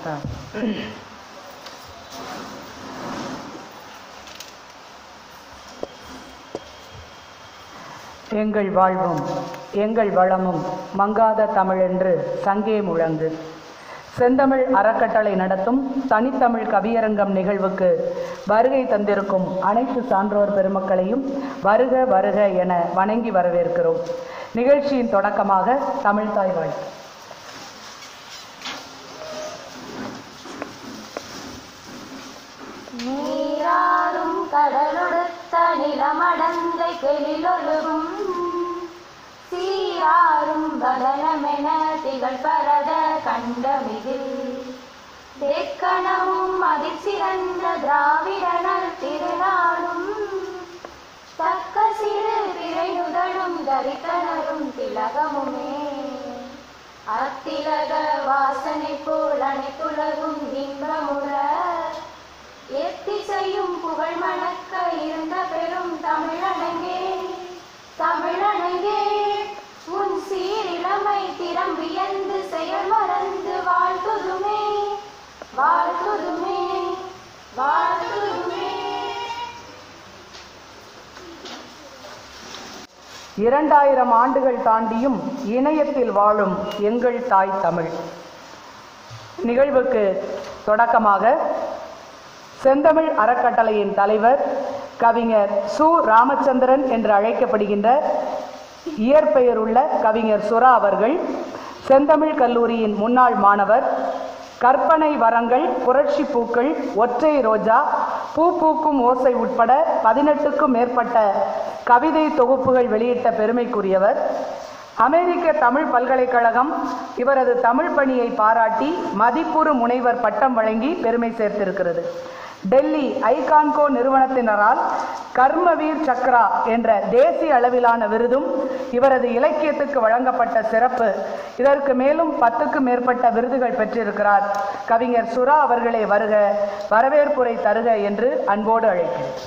எங்கள் வாழ்வும் எங்கள் வளமும் மங்காத தமிழென்று சங்கே முழங்கு செந்தமிழ் அறக்கட்டளை நடத்தும் தனித்தமிழ் கவியரங்கம் நிகழ்வுக்கு வருகை தந்திருக்கும் அனைத்து சான்றோர் பெருமக்களையும் வருக வருக என வணங்கி வரவேற்கிறோம் நிகழ்ச்சியின் தொடக்கமாக தமிழ்தாய் வாழ்த்து நீராறும் கடலொடுத்த நிலமடந்தை கெளிலொழுகும் சீராறும் பதனமென திகழ் பரத கண்டமிதில் தேக்கணமும் அதிர்சிறந்த திராவிடனர் திருநாளும் தக்க சிறு பிறையுதலும் தரித்தனரும் திலகமுமே அத்திலக வாசனை போல் அனைத்துலகும் இன்பமுற எத்திசையும் புகழ் மணக்க இருந்த பெரும் தமிழனங்கே தமிழனங்கே உன் சீரிழமை திறம் வியந்து செயல் மறந்து வாழ்த்துதுமே வாழ்த்துதுமே வாழ்த்துதுமே இரண்டாயிரம் ஆண்டுகள் தாண்டியும் இணையத்தில் வாழும் எங்கள் தாய் தமிழ் நிகழ்வுக்கு தொடக்கமாக செந்தமிழ் அறக்கட்டளையின் தலைவர் கவிஞர் சு ராமச்சந்திரன் என்று அழைக்கப்படுகின்ற இயற்பெயருள்ள கவிஞர் சுரா அவர்கள் செந்தமிழ் கல்லூரியின் முன்னாள் மாணவர் கற்பனை வரங்கள் புரட்சி பூக்கள் ஒற்றை ரோஜா பூ பூக்கும் ஓசை உட்பட பதினெட்டுக்கும் மேற்பட்ட கவிதை தொகுப்புகள் வெளியிட்ட பெருமைக்குரியவர் அமெரிக்க தமிழ் பல்கலைக்கழகம் இவரது தமிழ் பணியை பாராட்டி மதிப்புறு முனைவர் பட்டம் வழங்கி பெருமை சேர்த்திருக்கிறது டெல்லி ஐகான்கோ நிறுவனத்தினரால் கர்மவீர் சக்ரா என்ற தேசிய அளவிலான விருதும் இவரது இலக்கியத்துக்கு வழங்கப்பட்ட சிறப்பு இதற்கு மேலும் பத்துக்கும் மேற்பட்ட விருதுகள் பெற்றிருக்கிறார் கவிஞர் சுரா அவர்களே வருக வரவேற்புரை தருக என்று அன்போடு அழைக்கிறேன்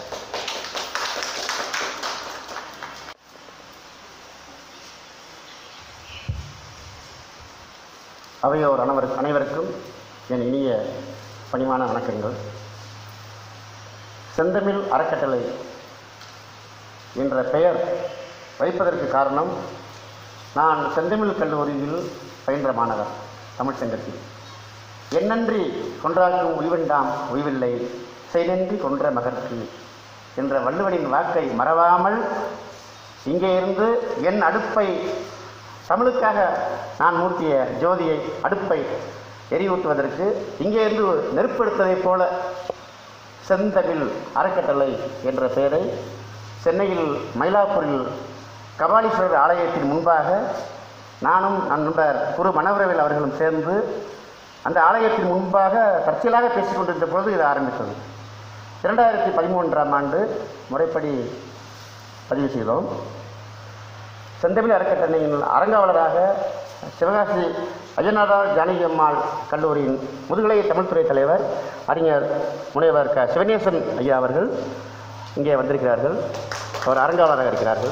அவையோர் அனைவர் அனைவருக்கும் என் இனிய பணிவான வணக்கங்கள் செந்தமிழ் அறக்கட்டளை என்ற பெயர் வைப்பதற்கு காரணம் நான் செந்தமிழ் கல்லூரியில் பயின்ற மாணவர் தமிழ் சங்கத்தில் என்னன்றி கொன்றாக்கும் உய்வெண்டாம் உய்வில்லை செய்நன்றி கொன்ற மகற்கு என்ற வள்ளுவனின் வாக்கை மறவாமல் இங்கே இருந்து என் அடுப்பை தமிழுக்காக நான் மூட்டிய ஜோதியை அடுப்பை எரியூட்டுவதற்கு இங்கே இருந்து நெருப்பு எடுத்ததைப் போல செந்தமிழ் அறக்கட்டளை என்ற பெயரை சென்னையில் மயிலாப்பூரில் கபாலீஸ்வரர் ஆலயத்தின் முன்பாக நானும் நண்பர் குரு மனோரவில் அவர்களும் சேர்ந்து அந்த ஆலயத்தின் முன்பாக தற்செயலாக பேசிக் கொண்டிருந்த பொழுது இது ஆரம்பித்தது இரண்டாயிரத்தி பதிமூன்றாம் ஆண்டு முறைப்படி பதிவு செய்தோம் செந்தமிழ் அறக்கட்டளையின் அரங்காவலராக சிவகாசி ஐயனாரால் ஜானகி அம்மாள் கல்லூரியின் முதுகலை தமிழ்துறை தலைவர் அறிஞர் முனைவர் க சிவனேசன் ஐயா அவர்கள் இங்கே வந்திருக்கிறார்கள் அவர் அரங்காவலராக இருக்கிறார்கள்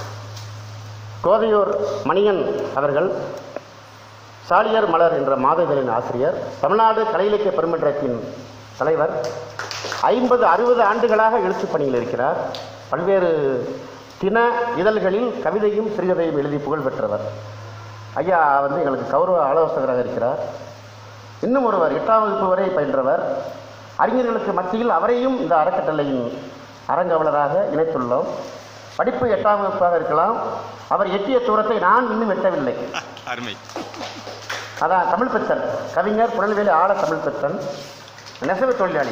கோதையூர் மணியன் அவர்கள் சாலியர் மலர் என்ற மாத இதழின் ஆசிரியர் தமிழ்நாடு கலை இலக்கிய பெருமன்றத்தின் தலைவர் ஐம்பது அறுபது ஆண்டுகளாக எழுத்துப் பணியில் இருக்கிறார் பல்வேறு தின இதழ்களில் கவிதையும் சிறுகதையும் எழுதி புகழ் பெற்றவர் ஐயா வந்து எங்களுக்கு கௌரவ ஆலோசகராக இருக்கிறார் இன்னும் ஒருவர் எட்டாம் வகுப்பு வரை பயின்றவர் அறிஞர்களுக்கு மத்தியில் அவரையும் இந்த அறக்கட்டளையின் அரங்கவலராக இணைத்துள்ளோம் படிப்பு எட்டாம் வகுப்பாக இருக்கலாம் அவர் எட்டிய தூரத்தை நான் இன்னும் எட்டவில்லை அருமை அதான் தமிழ் பித்தன் கவிஞர் புனல்வேலி ஆழ தமிழ் பித்தன் நெசவு தொழிலாளி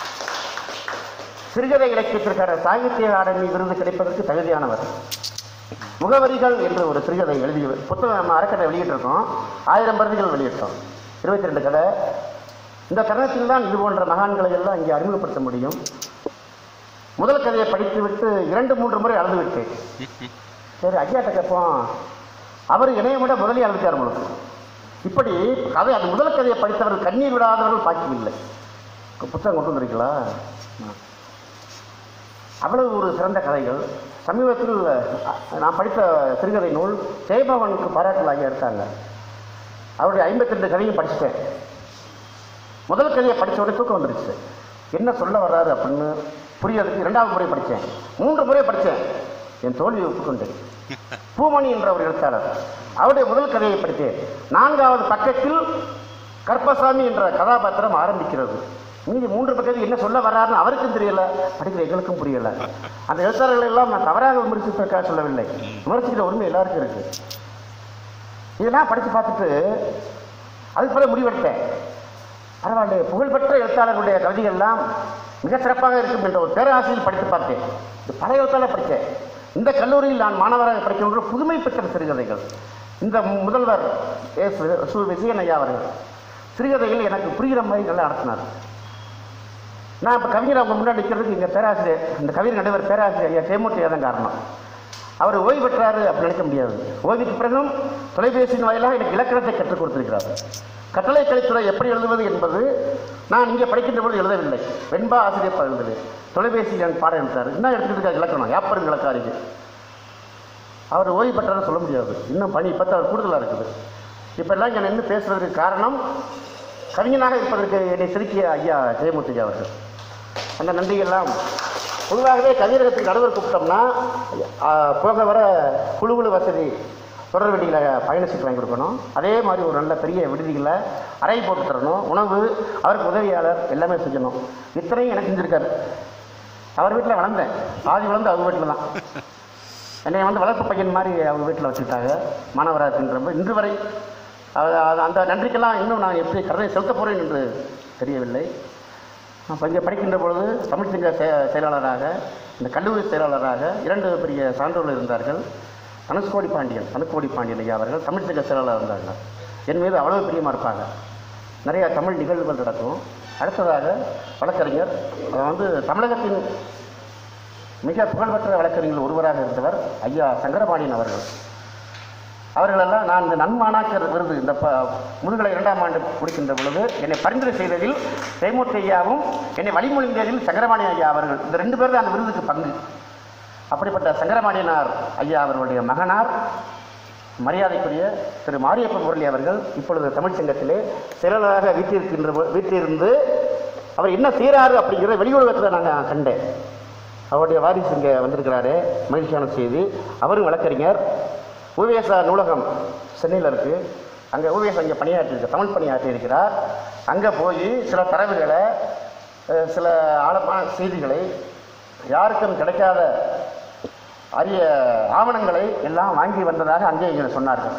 சிறுகதை இலக்கியத்திற்கான சாகித்ய அகாடமி விருது கிடைப்பதற்கு தகுதியானவர் முகவரிகள் என்று ஒரு சிறுகதை எழுதி புத்தகம் நம்ம அறக்கட்டளை வெளியிட்டிருக்கோம் ஆயிரம் பிரதிகள் வெளியிட்டோம் இருபத்தி ரெண்டு கதை இந்த தருணத்தில் தான் இது போன்ற மகான்களை எல்லாம் இங்கே அறிமுகப்படுத்த முடியும் முதல் கதையை படித்துவிட்டு இரண்டு மூன்று முறை அழுது விட்டேன் சரி ஐயாட்ட கேட்போம் அவர் இணைய விட முதலே அழுத்தார் உங்களுக்கு இப்படி கதை அது முதல் கதையை படித்தவர்கள் கண்ணீர் விடாதவர்கள் பாக்கி இல்லை புத்தகம் கொண்டு வந்திருக்கீங்களா ஆ. அவ்வளவு ஒரு சிறந்த கதைகள் சமீபத்தில் அ, நான் படித்த சிறுகதை நூல் ஜெயபவனுக்கு பாராட்டுகள் ஆகிய எடுத்தாங்க அவருடைய ஐம்பத்தி ரெண்டு கதையும் படிச்சிட்டேன் முதல் கதையை படிச்ச உடனே தூக்கம் வந்துருச்சு என்ன சொல்ல வர்றாரு அப்படின்னு புரியறதுக்கு இரண்டாவது முறை படித்தேன் மூன்று முறை படித்தேன் என் தோல்வியை ஒப்புக்கொண்டேன் பூமணி என்ற ஒரு எழுத்தாளர் அவருடைய முதல் கதையை படித்தேன் நான்காவது பக்கத்தில் கற்பசாமி என்ற கதாபாத்திரம் ஆரம்பிக்கிறது மீதி மூன்று பக்கத்தில் என்ன சொல்ல வர்றாருன்னு அவருக்கும் தெரியல படிக்கிற எங்களுக்கும் புரியல அந்த எழுத்தாளர்கள் எல்லாம் நான் தவறாக விமர்சிப்பதற்காக சொல்லவில்லை விமர்சிக்கிற உரிமை எல்லாருக்கும் இருக்கு இதெல்லாம் படித்து பார்த்துட்டு அதுக்கு பிறகு முடிவெடுத்தேன் பரவாயில்ல புகழ்பெற்ற எழுத்தாளர்களுடைய கவிதைகள்லாம் மிக சிறப்பாக இருக்கும் என்ற ஒரு பேராசையில் படித்து பார்த்தேன் இது பல எழுத்தாளர் படித்தேன் இந்த கல்லூரியில் நான் மாணவராக படிக்கின்ற புதுமை பெற்ற சிறுகதைகள் இந்த முதல்வர் எஸ் வி- சு விஜயன் ஐயா அவர்கள் சிறுகதைகள் எனக்கு புரிகிற மாதிரி நல்லா நடத்தினார் நான் இப்போ கவிஞர் அவங்க முன்னாடி நிற்கிறதுக்கு எங்கள் பேராசிரியர் இந்த கவிஞர் நடுவர் பேராசிரியர் ஐயா தேமூர்த்தி தான் காரணம் அவர் ஓய்வு பெற்றாரு அப்படி நினைக்க முடியாது ஓய்வுக்கு பிறகும் தொலைபேசியின் வாயிலாக எனக்கு இலக்கணத்தை கற்றுக் கொடுத்திருக்கிறார் கட்டளை கலைத்துறை எப்படி எழுதுவது என்பது நான் இங்கே படிக்கின்ற பொழுது எழுதவில்லை வெண்பா ஆசிரியர் எழுதுவேன் தொலைபேசியில் எனக்கு பாடம் எடுத்தார் என்ன எடுத்துக்கிட்டு இருக்காரு இலக்கணம் யாப்பரும் இலக்காரிக்கு அவர் ஓய்வு பெற்றாரு சொல்ல முடியாது இன்னும் பணி பத்து அவர் கூடுதலாக இருக்குது இப்போ எல்லாம் இங்கே நின்று பேசுவதற்கு காரணம் கவிஞனாக இருப்பதற்கு என்னை செதுக்கிய ஐயா ஜெயமூர்த்தி ஐயா அவர்கள் அந்த நன்றியெல்லாம் பொதுவாகவே கவியரகத்துக்கு நடுவர் கூப்பிட்டோம்னா ஆ, போக வர குழு குழு வசதி தொடர் வண்டியில் பயணசீட்டு வாங்கி கொடுக்கணும் அதே மாதிரி ஒரு நல்ல பெரிய விடுதிகளில் அறை போட்டு தரணும் உணவு அவருக்கு உதவியாளர் எல்லாமே செய்யணும் இத்தனையும் எனக்கு செஞ்சுருக்காரு அவர் வீட்டில் வளர்ந்தேன் பாதி வளர்ந்து அவர் வீட்டில் தான் என்னை வந்து வளர்ப்பு பையன் மாதிரி அவங்க வீட்டில் வச்சுக்கிட்டாங்க மாணவராக இருக்கின்றப்ப இன்று வரை அது- அது- அந்த நன்றிக்கெல்லாம் இன்னும் நான் எப்படி கடனை செலுத்தப் போகிறேன் என்று தெரியவில்லை நான் இங்கே படிக்கின்ற பொழுது தமிழ்ச்சங்க செ செயலாளராக இந்த கல்லூரி செயலாளராக இரண்டு பெரிய சான்றோர்கள் இருந்தார்கள் தனுஷ்கோடி பாண்டியன் தனுஷ்கோடி பாண்டியன் ஐயா அவர்கள் தமிழ்ச்சங்க செயலாளர் இருந்தாங்க என் மீது அவ்வளவு பிரியமாக இருப்பாங்க நிறைய தமிழ் நிகழ்வுகள் நடக்கும் அடுத்ததாக வழக்கறிஞர் அவர் வந்து தமிழகத்தின் மிக புகழ்பெற்ற வழக்கறிஞர்கள் ஒருவராக இருந்தவர் ஐயா சங்கரபாண்டியன் அவர்கள் அவர்களெல்லாம் நான் இந்த நன்மாணாக்கர் விருது இந்த ப முதுகலை இரண்டாம் ஆண்டு முடிக்கின்ற பொழுது என்னை பரிந்துரை செய்ததில் ஜெயமூர்த்தி ஐயாவும் என்னை வழிமொழிந்ததில் சங்கரபாணி ஐயா அவர்கள் இந்த ரெண்டு பேரும் தான் அந்த விருதுக்கு பங்கு அப்படிப்பட்ட சங்கரபாண்டியனார் ஐயா அவர்களுடைய மகனார் மரியாதைக்குரிய திரு மாரியப்ப முரளி அவர்கள் இப்பொழுது தமிழ் சங்கத்திலே செயலாளராக வீட்டிருக்கின்ற பொ- வீட்டிலிருந்து அவர் என்ன செய்கிறாரு அப்படிங்கிற வெளி உலகத்தில் நான் கண்டேன் அவருடைய வாரிசு இங்கே வந்திருக்கிறாரு மகிழ்ச்சியான செய்தி அவரும் வழக்கறிஞர் ஊவேசா நூலகம் சென்னையில் இருக்குது அங்கே ஊவேசா இங்கே பணியாற்றிருக்கு தமிழ் பணியாற்றி இருக்கிறார் அங்கே போய் சில தரவுகளை அஹ், சில ஆழமான செய்திகளை யாருக்கும் கிடைக்காத அரிய ஆவணங்களை எல்லாம் வாங்கி வந்ததாக அங்கே இங்கே சொன்னார்கள்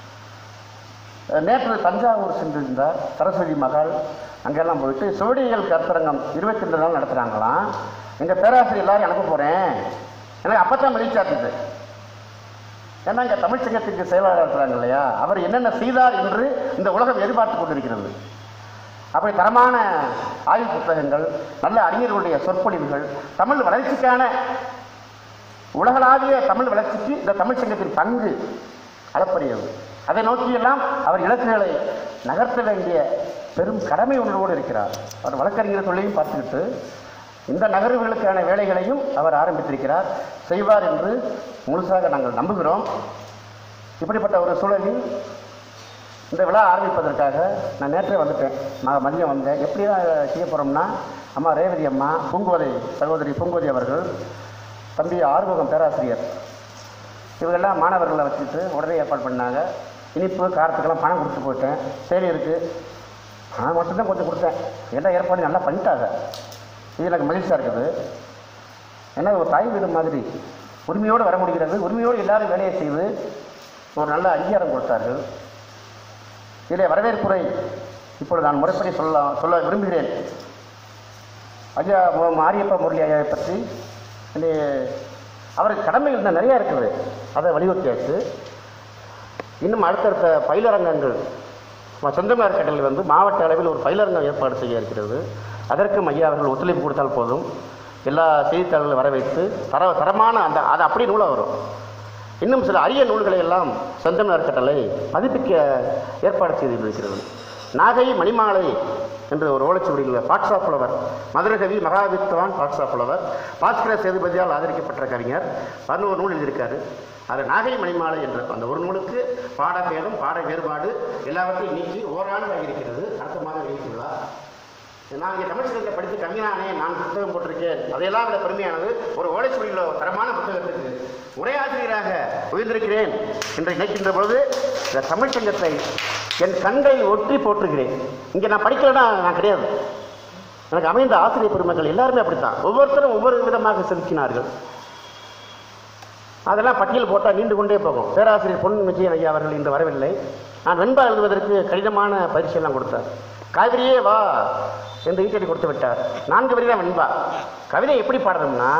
அஹ், நேற்று தஞ்சாவூர் சென்றிருந்தார் சரஸ்வதி மகள் அங்கெல்லாம் போயிட்டு சுவடிகள் கருத்தரங்கம் இருபத்தி ரெண்டு நாள் நடத்துகிறாங்களாம் எங்கள் பேராசிரியர் எல்லாரும் அனுப்ப போகிறேன் எனக்கு அப்போ தான் மகிழ்ச்சியாக இருந்தது ஏன்னா இங்கே தமிழ் சங்கத்திற்கு செயலாளர் இருக்கிறாங்க இல்லையா அவர் என்னென்ன செய்தார் என்று இந்த உலகம் எதிர்பார்த்து கொண்டிருக்கிறது அப்படி தரமான ஆய்வு புத்தகங்கள் நல்ல அறிஞர்களுடைய சொற்பொழிவுகள் தமிழ் வளர்ச்சிக்கான உலகளாவிய தமிழ் வளர்ச்சிக்கு இந்த தமிழ் சங்கத்தின் பங்கு அளப்பரியது அதை நோக்கியெல்லாம் அவர் இலக்குகளை நகர்த்த வேண்டிய பெரும் கடமை உணர்வோடு இருக்கிறார் அவர் வழக்கறிஞர் தொழிலையும் பார்த்துக்கிட்டு இந்த நகர்வுகளுக்கான வேலைகளையும் அவர் ஆரம்பித்திருக்கிறார் செய்வார் என்று முழுசாக நாங்கள் நம்புகிறோம் இப்படிப்பட்ட ஒரு சூழலில் இந்த விழா ஆரம்பிப்பதற்காக நான் நேற்றே வந்துட்டேன் நான் மதியம் வந்தேன் எப்படி செய்ய போகிறோம்னா அம்மா ரேவதி அம்மா பூங்கோதை சகோதரி பூங்கோதை அவர்கள் தம்பி ஆறுமுகம் பேராசிரியர் இவங்கெல்லாம் மாணவர்களை வச்சுட்டு உடனே ஏற்பாடு பண்ணாங்க இனிப்பு காரத்துக்கெல்லாம் பணம் கொடுத்து போயிட்டேன் சரி இருக்குது நான் மட்டும்தான் கொஞ்சம் கொடுத்தேன் எல்லாம் ஏற்பாடு நல்லா பண்ணிட்டாங்க இது எனக்கு மகிழ்ச்சியாக இருக்குது ஏன்னா ஒரு தாய் வீடு மாதிரி உரிமையோடு வர முடிகிறது உரிமையோடு எல்லாரும் வேலையை செய்து ஒரு நல்ல அங்கீகாரம் கொடுத்தார்கள் இதில் வரவேற்புரை இப்பொழுது நான் முறைப்படி சொல்ல சொல்ல விரும்புகிறேன் ஐயா மு- மாரியப்ப முரளி ஐயாவை பற்றி இந்த அவருக்கு கடமைகள் இன்னும் நிறையா இருக்குது அதை வலியுறுத்தியாச்சு இன்னும் அடுத்தடுத்த பயிலரங்கங்கள் நம்ம சொந்தமார் கடலில் வந்து மாவட்ட அளவில் ஒரு பயிலரங்கம் ஏற்பாடு செய்ய இருக்கிறது அதற்கும் ஐயா அவர்கள் ஒத்துழைப்பு கொடுத்தால் போதும் எல்லா செய்தித்தாள்களை வர வைத்து தர தரமான அந்த அது அப்படியே நூலாக வரும் இன்னும் சில அரிய நூல்களை எல்லாம் செந்தமிழ் கட்டளை பதிப்பிக்க ஏற்பாடு செய்திருக்கிறது நாகை மணிமாலை என்று ஒரு ஓலைச்சுவடியில் பாட்ஷா புலவர் மதுரகவி மகாவித்வான் பாட்ஷா புலவர் பாஸ்கர சேதுபதியால் ஆதரிக்கப்பட்ட கவிஞர் பதினோரு நூல் எழுதியிருக்காரு அது நாகை மணிமாலை என்ற அந்த ஒரு நூலுக்கு பாடபேதம் பாட வேறுபாடு எல்லாவற்றையும் நீக்கி ஓராண்டு ஆகியிருக்கிறது அடுத்த மாதம் வெளியிட்டுள்ளார் நான் இங்கே தமிழ் சங்கத்தில் படித்து கவிஞனானே நான் புத்தகம் போட்டிருக்கேன் அதையெல்லாம் விட பெருமையானது ஒரு ஓலைச்சுவடியில் தரமான புத்தகத்துக்கு உரையாசிரியராக உயர்ந்திருக்கிறேன் என்று நினைக்கின்ற பொழுது இந்த தமிழ் சங்கத்தை என் கண்களில் ஒற்றி போற்றுகிறேன் இங்கே நான் படிக்கலைன்னா நான் கிடையாது எனக்கு அமைந்த ஆசிரியர் பெருமக்கள் எல்லாருமே அப்படித்தான் ஒவ்வொருத்தரும் ஒவ்வொரு விதமாக செதுக்கினார்கள் அதெல்லாம் பட்டியல் போட்டால் நீண்டு கொண்டே போகும் பேராசிரியர் பொன் விஜயன் ஐயா அவர்கள் இன்று வரவில்லை நான் வெண்பா எழுதுவதற்கு கடினமான பரிசெல்லாம் கொடுத்தார் காவிரியே வா என்று ஈட்டடி கொடுத்து விட்டார் நான்கு வரி தான் வெண்பா கவிதை எப்படி பாடணும்னா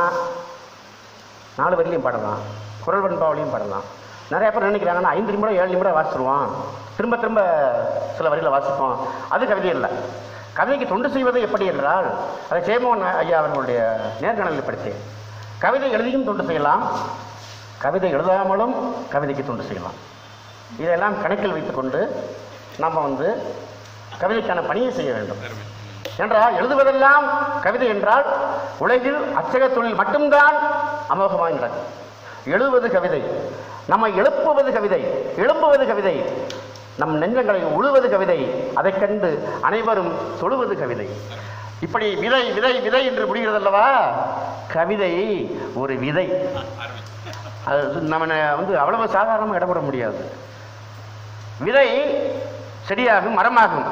நாலு வரிலையும் பாடலாம் குரல் வெண்பாவிலையும் பாடலாம் நிறைய பேர் நினைக்கிறாங்கன்னா ஐந்து நிமிடம் ஏழு நிமிடம் வாசிச்சிருவோம் திரும்ப திரும்ப சில வரிகளை வாசிப்போம் அது கவிதை இல்லை கவிதைக்கு தொண்டு செய்வது எப்படி என்றால் அதை ஜெயமோகன் ஐயா அவர்களுடைய நேர்காணலில் படித்தேன் கவிதை எழுதியும் தொண்டு செய்யலாம் கவிதை எழுதாமலும் கவிதைக்கு தொண்டு செய்யலாம் இதெல்லாம் கணக்கில் வைத்துக்கொண்டு நாம் வந்து கவிதைக்கான பணியை செய்ய வேண்டும் என்றால் எழுதுவதெல்லாம் கவிதை என்றால் உலகில் அச்சக தொழில் மட்டும்தான் அமோகமாக நடக்கும் எழுதுவது கவிதை நம்மை எழுப்புவது கவிதை எழுப்புவது கவிதை நம் நெஞ்சங்களை உழுவது கவிதை அதைக் கண்டு அனைவரும் தொழுவது கவிதை இப்படி விதை விதை விதை என்று முடிகிறது அல்லவா கவிதை ஒரு விதை அது நம்ம வந்து அவ்வளவு சாதாரணமாக இடப்பட முடியாது விதை செடியாகும் மரமாகும்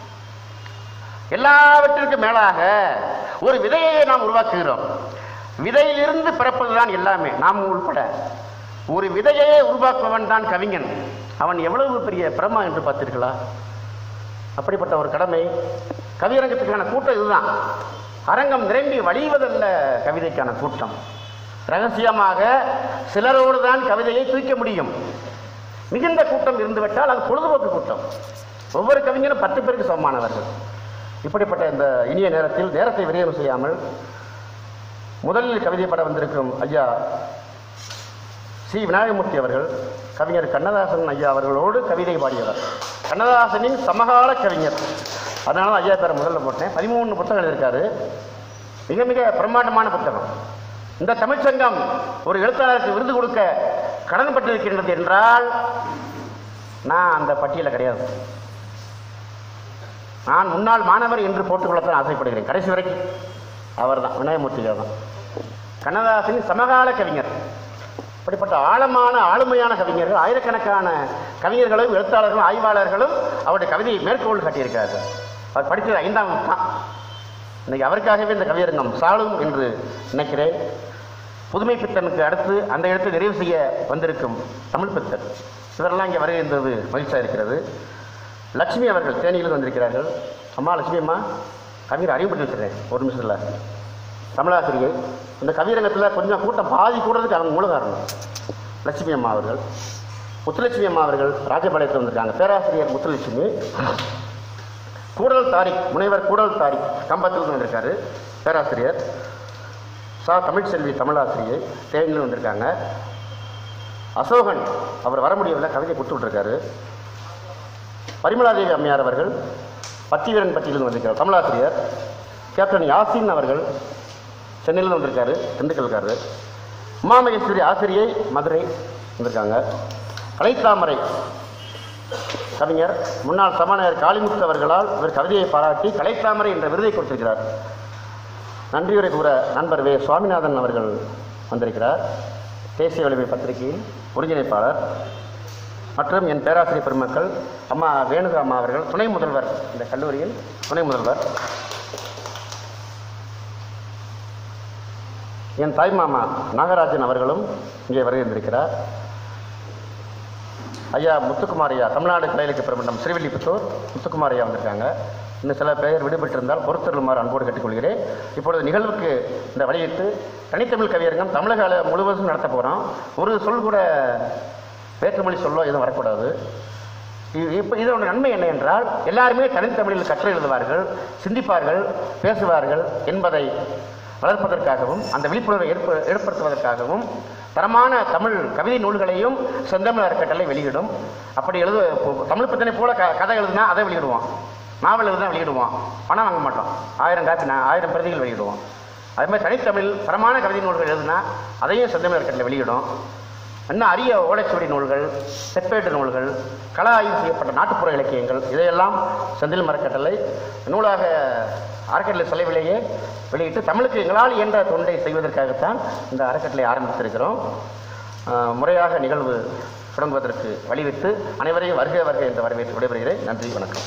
எல்லாவற்றிற்கும் மேலாக ஒரு விதையை நாம் உருவாக்குகிறோம் விதையிலிருந்து பிறப்பதுதான் எல்லாமே நாம் உள்பட ஒரு விதையை உருவாக்குவன் தான் கவிஞன் அவன் எவ்வளவு பெரிய பிரமா என்று பார்த்தீர்களா அப்படிப்பட்ட ஒரு கடமை கவியரங்கத்துக்கான கூட்டம் இதுதான் அரங்கம் நிரம்பி வழிவதல்ல கவிதைக்கான கூட்டம் ரகசியமாக சிலரோடு தான் கவிதையை தூக்க முடியும் மிகுந்த கூட்டம் இருந்துவிட்டால் அது பொழுதுபோக்கு கூட்டம் ஒவ்வொரு கவிஞரும் பத்து பேருக்கு சமமானவர்கள் இப்படிப்பட்ட இந்த இனிய நேரத்தில் நேரத்தை விரயம் செய்யாமல் முதலில் கவிதை பட வந்திருக்கும் ஐயா சி விநாயகமூர்த்தி அவர்கள் கவிஞர் கண்ணதாசன் ஐயா அவர்களோடு கவிதை பாடியவர் கண்ணதாசனின் சமகால கவிஞர் அதனால தான் ஐயா பேரை முதல்ல போட்டேன் பதிமூணு புத்தகம் எழுதியிருக்காரு மிக மிக பிரம்மாண்டமான புத்தகம் இந்த தமிழ்ச்சங்கம் ஒரு எழுத்தாளருக்கு விருது கொடுக்க கடன்பட்டிருக்கின்றது என்றால் நான் அந்த பட்டியலில் கிடையாது நான் முன்னாள் மாணவர் என்று போட்டுக்கொள்ளத்தான் ஆசைப்படுகிறேன் கடைசி வரைக்கும் அவர் தான் விநாயகமூர்த்தி தான் கண்ணதாசனின் சமகால கவிஞர் அப்படிப்பட்ட ஆழமான ஆளுமையான கவிஞர்கள் ஆயிரக்கணக்கான கவிஞர்களும் எழுத்தாளர்களும் ஆய்வாளர்களும் அவருடைய கவிதையை மேற்கோள் காட்டியிருக்கார்கள் அவர் படித்தது ஐந்தாம் தான் இன்னைக்கு அவருக்காகவே இந்த கவியரங்கம் சாலும் என்று நினைக்கிறேன் புதுமை பித்தனுக்கு அடுத்து அந்த இடத்தை நிறைவு செய்ய வந்திருக்கும் தமிழ் பித்தன் இவரெல்லாம் இங்கே வருகின்றது மகிழ்ச்சியாக இருக்கிறது லட்சுமி அவர்கள் தேனியிலிருந்து வந்திருக்கிறார்கள் அம்மா லட்சுமி அம்மா கவிஞர் அறிவுபடுத்தி வச்சுறேன் ஒரு நிமிஷத்தில் தமிழாசிரியை இந்த கவியரங்கத்தில் கொஞ்சம் கூட்டம் பாதி கூடுறதுக்கு அவங்க மூல காரணம் லட்சுமி அம்மா அவர்கள் முத்துலட்சுமி அம்மா அவர்கள் ராஜபாளையத்தில் வந்திருக்காங்க பேராசிரியர் முத்துலட்சுமி கூடல் தாரிக் முனைவர் கூடல் தாரிக் கம்பத்திலிருந்து வந்திருக்காரு பேராசிரியர் சா தமிழ்செல்வி தமிழாசிரியை தேனியில் வந்திருக்காங்க அசோகன் அவர் வர முடியவில்லை கவிதை கொடுத்து விட்டுருக்காரு பரிமளாதேவி அம்மையார் அவர்கள் பத்திவீரன் பட்டியலிருந்து வந்திருக்கார் தமிழாசிரியர் கேப்டன் யாசின் அவர்கள் சென்னையில் வந்திருக்காரு திண்டுக்கல்காரு உமாமகேஸ்வரி ஆசிரியை மதுரை வந்திருக்காங்க கலைத்தாமரை கவிஞர் முன்னாள் சபாநாயகர் காளிமுத்து அவர்களால் இவர் கவிதையை பாராட்டி கலைத்தாமரை என்ற விருதை கொடுத்திருக்கிறார் நன்றியுரை கூற நண்பர் வே சுவாமிநாதன் அவர்கள் வந்திருக்கிறார் தேசிய வலிமை பத்திரிகையின் ஒருங்கிணைப்பாளர் மற்றும் என் பேராசிரியர் பெருமக்கள் அம்மா வேணுகா அம்மா அவர்கள் துணை முதல்வர் இந்த கல்லூரியில் துணை முதல்வர் என் தாய்மாமா நாகராஜன் அவர்களும் இங்கே வருகின்றிருக்கிறார் ஐயா முத்துக்குமார் ஐயா தமிழ்நாடு கலையிலக்கிய பிரபண்டம் ஸ்ரீவில்லிபுத்தூர் முத்துக்குமார் ஐயா வந்திருக்காங்க இன்னும் சில பெயர் விடுபட்டிருந்தால் பொறுத்தருளுமாறு அன்போடு கேட்டுக்கொள்கிறேன் இப்பொழுது நிகழ்வுக்கு இந்த வெளியிட்டு தனித்தமிழ் கவியரங்கம் தமிழக அள- முழுவதும் நடத்த போகிறோம் ஒரு சொல் கூட வேற்றுமொழி சொல்லோ எதுவும் வரக்கூடாது இ- இப்போ இதோட நன்மை என்ன என்றால் எல்லாருமே தனித்தமிழில் கற்று எழுதுவார்கள் சிந்திப்பார்கள் பேசுவார்கள் என்பதை வளர்ப்பதற்காகவும் அந்த விழிப்புணர்வை ஏற்ப ஏற்படுத்துவதற்காகவும் தரமான தமிழ் கவிதை நூல்களையும் செந்தமிழ் அறக்கட்டளை வெளியிடும் அப்படி எழுது இப்போ தமிழ் பத்தினை போல க கதை எழுதுனா அதை வெளியிடுவோம் நாவல் எழுதுனா வெளியிடுவோம் பணம் வாங்க மாட்டோம் ஆயிரம் காப்பி நான் ஆயிரம் பிரதிகள் வெளியிடுவோம் அதே மாதிரி தனித்தமிழ் தரமான கவிதை நூல்கள் எழுதுனா அதையும் செந்தமிழ் அறக்கட்டளை வெளியிடும் இன்னும் அரிய ஓலைச்சுவடி நூல்கள் செப்பேட்டு நூல்கள் கள ஆய்வு செய்யப்பட்ட நாட்டுப்புற இலக்கியங்கள் இதையெல்லாம் செந்தில் மரக்கட்டளை நூலாக அறக்கட்டளை செலவிலேயே வெளியிட்டு தமிழுக்கு எங்களால் இயன்ற தொண்டை செய்வதற்காகத்தான் இந்த அறக்கட்டளை ஆரம்பித்திருக்கிறோம் ஆஹ், முறையாக நிகழ்வு தொடங்குவதற்கு வழிவிட்டு அனைவரையும் வருக வருக என்று வரவேற்று விடைபெறுகிறேன் நன்றி வணக்கம்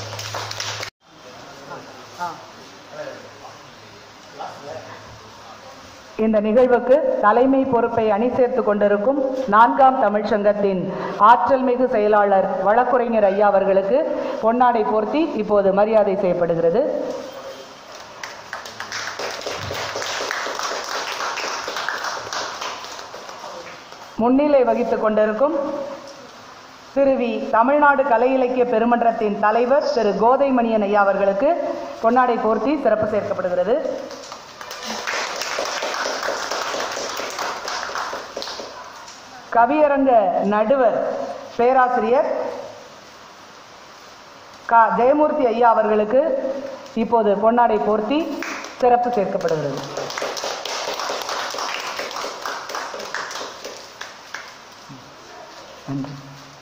இந்த நிகழ்வுக்கு தலைமை பொறுப்பை அணி சேர்த்து கொண்டிருக்கும் நான்காம் தமிழ்ச் சங்கத்தின் ஆற்றல் மிகு செயலாளர் வழக்குரைஞர் ஐயா அவர்களுக்கு பொன்னாடை போர்த்தி இப்போது மரியாதை செய்யப்படுகிறது முன்னிலை வகித்துக் கொண்டிருக்கும் திருவி தமிழ்நாடு கலை இலக்கிய பெருமன்றத்தின் தலைவர் திரு கோதைமணியன் ஐயா அவர்களுக்கு பொன்னாடை போர்த்தி சிறப்பு சேர்க்கப்படுகிறது கவியரங்க நடுவர் பேராசிரியர் க ஜெயமூர்த்தி ஐயா அவர்களுக்கு இப்போது பொன்னாடை போர்த்தி சிறப்பு சேர்க்கப்படுகிறது நன்றி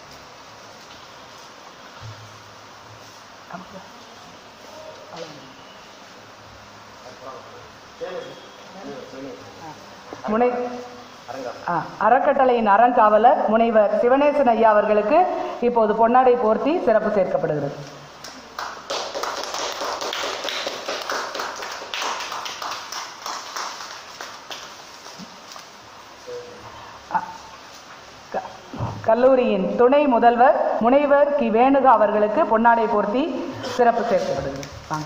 முனை ஆ, அறக்கட்டளையின் அறங்காவலர் முனைவர் சிவனேசன் ஐயா அவர்களுக்கு இப்போது பொன்னாடை போர்த்தி சிறப்பு சேர்க்கப்படுகிறது அ- க- கல்லூரியின் துணை முதல்வர் முனைவர் கி வேணுகா அவர்களுக்கு பொன்னாடை போர்த்தி சிறப்பு சேர்க்கப்படுகிறது வாங்க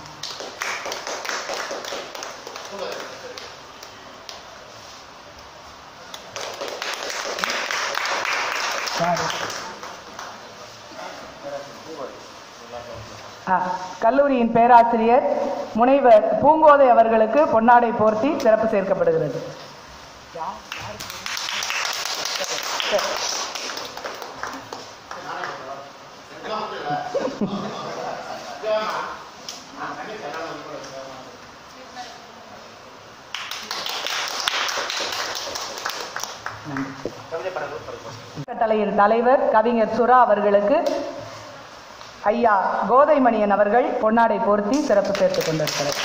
ஆ, கல்லூரியின் பேராசிரியர் முனைவர் பூங்கோதை அவர்களுக்கு பொன்னாடை போர்த்தி சிறப்பு சேர்க்கப்படுகிறது கட்டளையின் தலைவர் கவிஞர் சுரா அவர்களுக்கு ஐயா கோதைமணியன் அவர்கள் பொன்னாடை போர்த்தி சிறப்பு சேர்த்துக் கொண்டிருக்கிறார்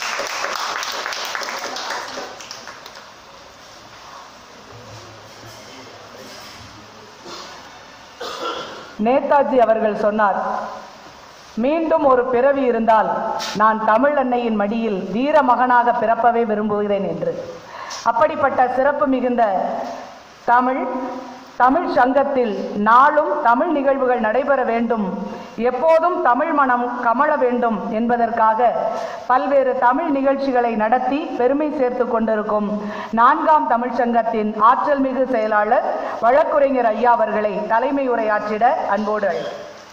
நேதாஜி அவர்கள் சொன்னார் மீண்டும் ஒரு பிறவி இருந்தால் நான் தமிழ் அன்னையின் மடியில் வீர மகனாக பிறப்பவே விரும்புகிறேன் என்று அப்படிப்பட்ட சிறப்பு மிகுந்த தமிழ் தமிழ் சங்கத்தில் நாளும் தமிழ் நிகழ்வுகள் நடைபெற வேண்டும் எப்போதும் தமிழ் மனம் கமழ வேண்டும் என்பதற்காக பல்வேறு தமிழ் நிகழ்ச்சிகளை நடத்தி பெருமை சேர்த்து கொண்டிருக்கும் நான்காம் தமிழ் சங்கத்தின் ஆற்றல் மிகு செயலாளர் வழக்குரைஞர் ஐயா அவர்களை தலைமை உரையாற்றிட அன்போடு அழைக்கிறேன்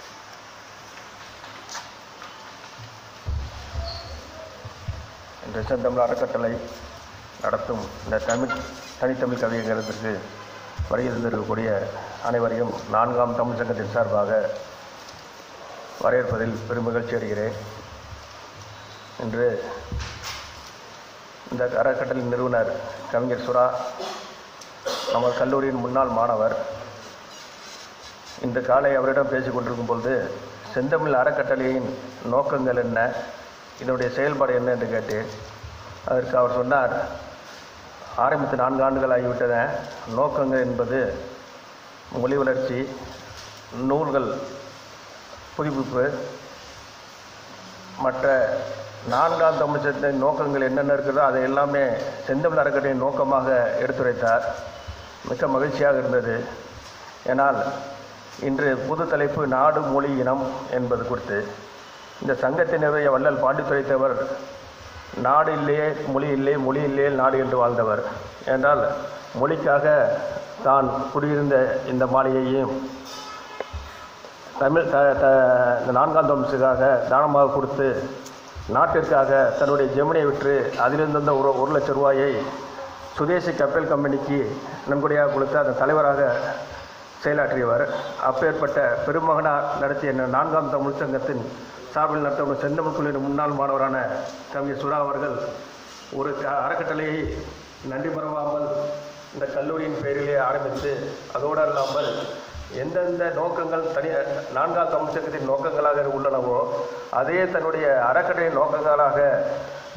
இன்று செந்தமிழ் அறக்கட்டளை நடத்தும் இந்த தமிழ் தனித்தமிழ் கவியரங்கத்திற்கு வருகிருந்திருக்கக்கூடிய அனைவரையும் நான்காம் தமிழ் சங்கத்தின் சார்பாக வரவேற்பதில் பெரும் மகிழ்ச்சி அடைகிறேன் இன்று இந்த அறக்கட்டளை நிறுவனர் கவிஞர் சுரா நமது கல்லூரியின் முன்னாள் மாணவர் இன்று காலை அவரிடம் பேசிக் கொண்டிருக்கும் பொழுது செந்தமிழ் அறக்கட்டளையின் நோக்கங்கள் என்ன இதனுடைய செயல்பாடு என்ன என்று கேட்டேன் அதற்கு அவர் சொன்னார் ஆரம்பித்து நான்கு ஆண்டுகள் ஆகிவிட்டன நோக்கங்கள் என்பது மொழி வளர்ச்சி நூல்கள் புதுப்பிப்பு மற்ற நான்காம் தமிழகத்தின் நோக்கங்கள் என்னென்ன இருக்குதோ அதை எல்லாமே செந்தமிழ் அறக்கட்டளையின் நோக்கமாக எடுத்துரைத்தார் மிக்க மகிழ்ச்சியாக இருந்தது ஏனால் இன்று புது தலைப்பு நாடு மொழி இனம் என்பது குறித்து இந்த சங்கத்தினருடைய வள்ளல் பாண்டித்துரைத்தவர் நாடு இல்லையே மொழி இல்லை மொழி இல்லையே நாடு என்று வாழ்ந்தவர் என்றால் மொழிக்காக தான் குடியிருந்த இந்த மாளிகையையும் தமிழ் த த இந்த நான்காம் தம்சுக்காக தானமாக கொடுத்து நாட்டிற்காக தன்னுடைய ஜெமினியை விற்று அதிலிருந்து வந்த ஒரு ஒரு லட்சம் ரூபாயை சுதேசி கப்பல் கம்பெனிக்கு நன்கொடையாக கொடுத்து அதன் தலைவராக செயலாற்றியவர் அப்பேற்பட்ட பெருமகனார் நடத்திய இந்த நான்காம் தமிழ் சங்கத்தின் சார்பில் நடத்தப்படும் செந்தமிழ் குழுவின் முன்னாள் மாணவரான கவிஞர் சுரா அவர்கள் ஒரு க- அறக்கட்டளையை நன்றி மறவாமல் இந்த கல்லூரியின் பெயரிலே ஆரம்பித்து அதோடு அல்லாமல் எந்தெந்த நோக்கங்கள் தனி நான்காம் தமிழ் சங்கத்தின் நோக்கங்களாக உள்ளனவோ அதே தன்னுடைய அறக்கட்டளையின் நோக்கங்களாக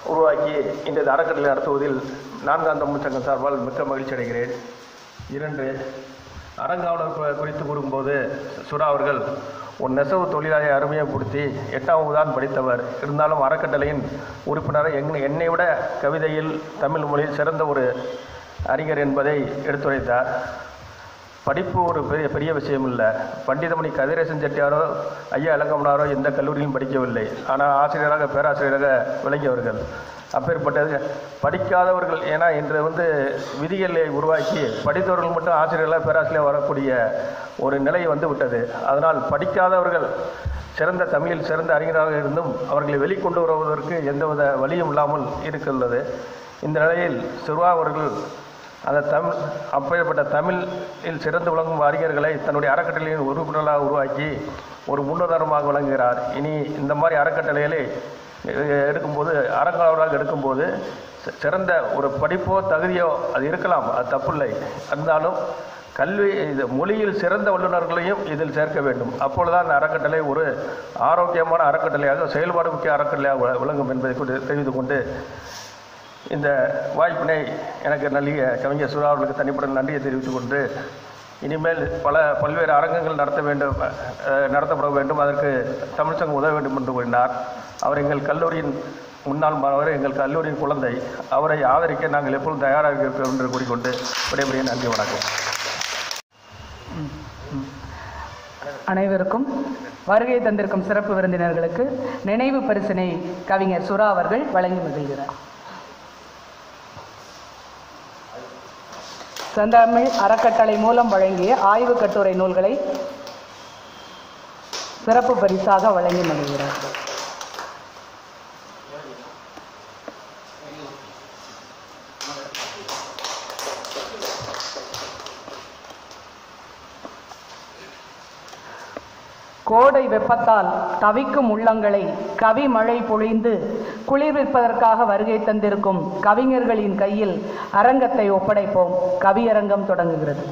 உருவாக்கி இந்த அறக்கட்டளை நடத்துவதில் நான்காம் தமிழ் சங்கம் சார்பால் மிக்க மகிழ்ச்சி அடைகிறேன் இரண்டு அறங்காவலர் கு- குறித்து கூறும்போது சுரா அவர்கள் ஒரு நெசவு தொழிலாளை அருமையப்படுத்தி எட்டாவது தான் படித்தவர் இருந்தாலும் அறக்கட்டளையின் உறுப்பினர் எங் என்னை விட கவிதையில் தமிழ் மொழியில் சிறந்த ஒரு அறிஞர் என்பதை எடுத்துரைத்தார் படிப்பு ஒரு பெரிய பெரிய விஷயம் இல்லை பண்டிதமணி கதிரேசன் செட்டியாரோ ஐயா இளங்கமனாரோ எந்த கல்லூரியிலும் படிக்கவில்லை ஆனால் ஆசிரியராக பேராசிரியராக விளங்கியவர்கள் அப்பேற்பட்டது படிக்காதவர்கள் ஏன்னா இன்று வந்து விதிகளை உருவாக்கி படித்தவர்கள் மட்டும் ஆசிரியர்களாக பேராசிரியர் வரக்கூடிய ஒரு நிலை வந்து விட்டது அதனால் படிக்காதவர்கள் சிறந்த தமிழில் சிறந்த அறிஞராக இருந்தும் அவர்களை வெளிக்கொண்டு வருவதற்கு எந்தவித வழியும் இல்லாமல் இருக்கிறது இந்த நிலையில் சிறுவா அவர்கள் அந்த தமிழ் அப்பேற்பட்ட தமிழில் சிறந்து விளங்கும் அறிஞர்களை தன்னுடைய அறக்கட்டளையின் உறுப்பினர்களாக உருவாக்கி ஒரு முன்னுதாரணமாக விளங்குகிறார் இனி இந்த மாதிரி அறக்கட்டளைகளை எ- எடுக்கும்போது அறங்காவலராக எடுக்கும்போது சி- சிறந்த ஒரு படிப்போ தகுதியோ அது இருக்கலாம் அது தப்பில்லை இருந்தாலும் கல்வி இது மொழியில் சிறந்த வல்லுநர்களையும் இதில் சேர்க்க வேண்டும் அப்பொழுதுதான் அந்த அறக்கட்டளை ஒரு ஆரோக்கியமான அறக்கட்டளையாக செயல்பாடு முக்கிய அறக்கட்டளையாக வி- விளங்கும் என்பதை கொண்டு தெரிவித்துக் கொண்டு இந்த வாய்ப்பினை எனக்கு நல்கிய கவிஞர் சுரா அவர்களுக்கு தனிப்பட்ட நன்றியை தெரிவித்துக் கொண்டு இனிமேல் பல பல்வேறு அரங்கங்கள் நடத்த வேண்டும் அஹ், நடத்தப்பட வேண்டும் அதற்கு தமிழ்ச்சங்கம் உதவ வேண்டும் என்று கூறினார் அவர் எங்கள் கல்லூரியின் முன்னாள் மாணவர் எங்கள் கல்லூரியின் குழந்தை அவரை ஆதரிக்க நாங்கள் எப்பொழுதும் தயாராக இருக்கிறோம் என்று கூறிக்கொண்டு விடைபெறிய நன்றி வணக்கம் அனைவருக்கும் வருகை தந்திருக்கும் சிறப்பு விருந்தினர்களுக்கு நினைவு பரிசினை கவிஞர் சுரா அவர்கள் வழங்கி மகிழ்கிறார் செந்தமிழ் அறக்கட்டளை மூலம் வழங்கிய ஆய்வு கட்டுரை நூல்களை சிறப்பு பரிசாக வழங்கி மகிழ்கிறார் கோடை வெப்பத்தால் தவிக்கும் உள்ளங்களை கவி மழை பொழிந்து குளிர்விப்பதற்காக வருகை தந்திருக்கும் கவிஞர்களின் கையில் அரங்கத்தை ஒப்படைப்போம் கவியரங்கம் தொடங்குகிறது